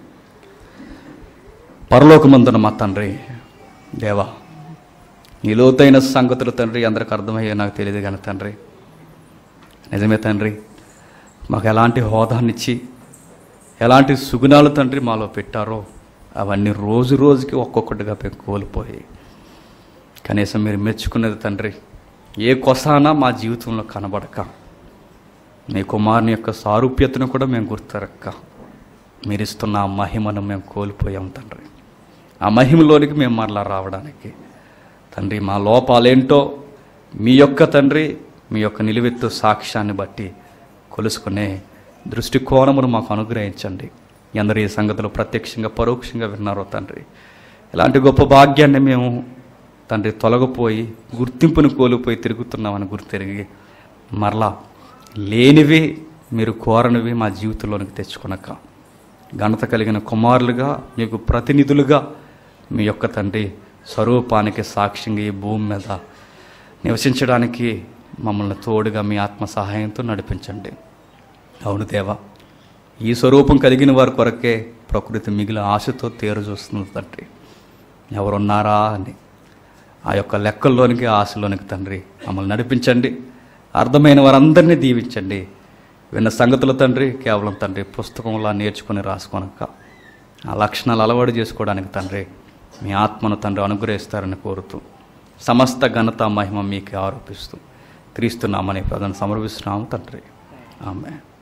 Speaker 1: పరలోకమందున మా తండ్రి దేవా ఈ లోతైన సంగతులు తండ్రి అందరికి అర్థమయ్యే నాకు తెలియదు కానీ తండ్రి నిజమే తండ్రి మాకు ఎలాంటి హోదానిచ్చి ఎలాంటి సుగుణాలు తండ్రి మాలో పెట్టారో అవన్నీ రోజు రోజుకి ఒక్కొక్కటిగా మేము కోల్పోయి కనీసం మీరు మెచ్చుకున్నది తండ్రి ఏ కొసానా మా జీవితంలో కనబడక మీ కుమారుని యొక్క సారూప్యతను కూడా మేము గుర్తరక్క మీరు ఇస్తున్న ఆ మహిమను మేము కోల్పోయాం తండ్రి ఆ మహిమలోనికి మేము మరలా రావడానికి తండ్రి మా లోపాలేంటో మీ యొక్క తండ్రి మీ యొక్క నిలువెత్తు సాక్ష్యాన్ని బట్టి కొలుసుకునే దృష్టికోణమును మాకు అనుగ్రహించండి ఎందరు ఈ సంగతులు ప్రత్యక్షంగా పరోక్షంగా విన్నారో తండ్రి ఇలాంటి గొప్ప భాగ్యాన్ని మేము తండ్రి తొలగిపోయి గుర్తింపును కోల్పోయి తిరుగుతున్నామని గుర్తెరిగి మరలా లేనివి మీరు కోరనివి మా జీవితంలోనికి తెచ్చుకునక ఘనత కలిగిన కుమారులుగా మీకు ప్రతినిధులుగా మీ యొక్క తండ్రి స్వరూపానికి సాక్ష్యంగా ఈ భూమి మీద నివసించడానికి మమ్మల్ని తోడుగా మీ ఆత్మ సహాయంతో నడిపించండి అవును దేవా ఈ స్వరూపం కలిగిన వారి కొరకే ప్రకృతి మిగిలిన ఆశతో తేరు చూస్తుంది తండ్రి ఎవరున్నారా అని ఆ యొక్క లెక్కల్లోనికి ఆశలోనికి తండ్రి మమ్మల్ని నడిపించండి అర్థమైన వారందరినీ దీవించండి విన్న సంగతులు తండ్రి కేవలం తండ్రి పుస్తకంలా నేర్చుకొని రాసుకోనక ఆ లక్షణాలు అలవాటు చేసుకోవడానికి తండ్రి మీ ఆత్మను తండ్రి అనుగ్రహిస్తారని కోరుతూ సమస్త ఘనత మహిమ మీకు ఆరోపిస్తూ క్రీస్తున్నామని ప్రజలను సమర్పిస్తున్నాము తండ్రి ఆమె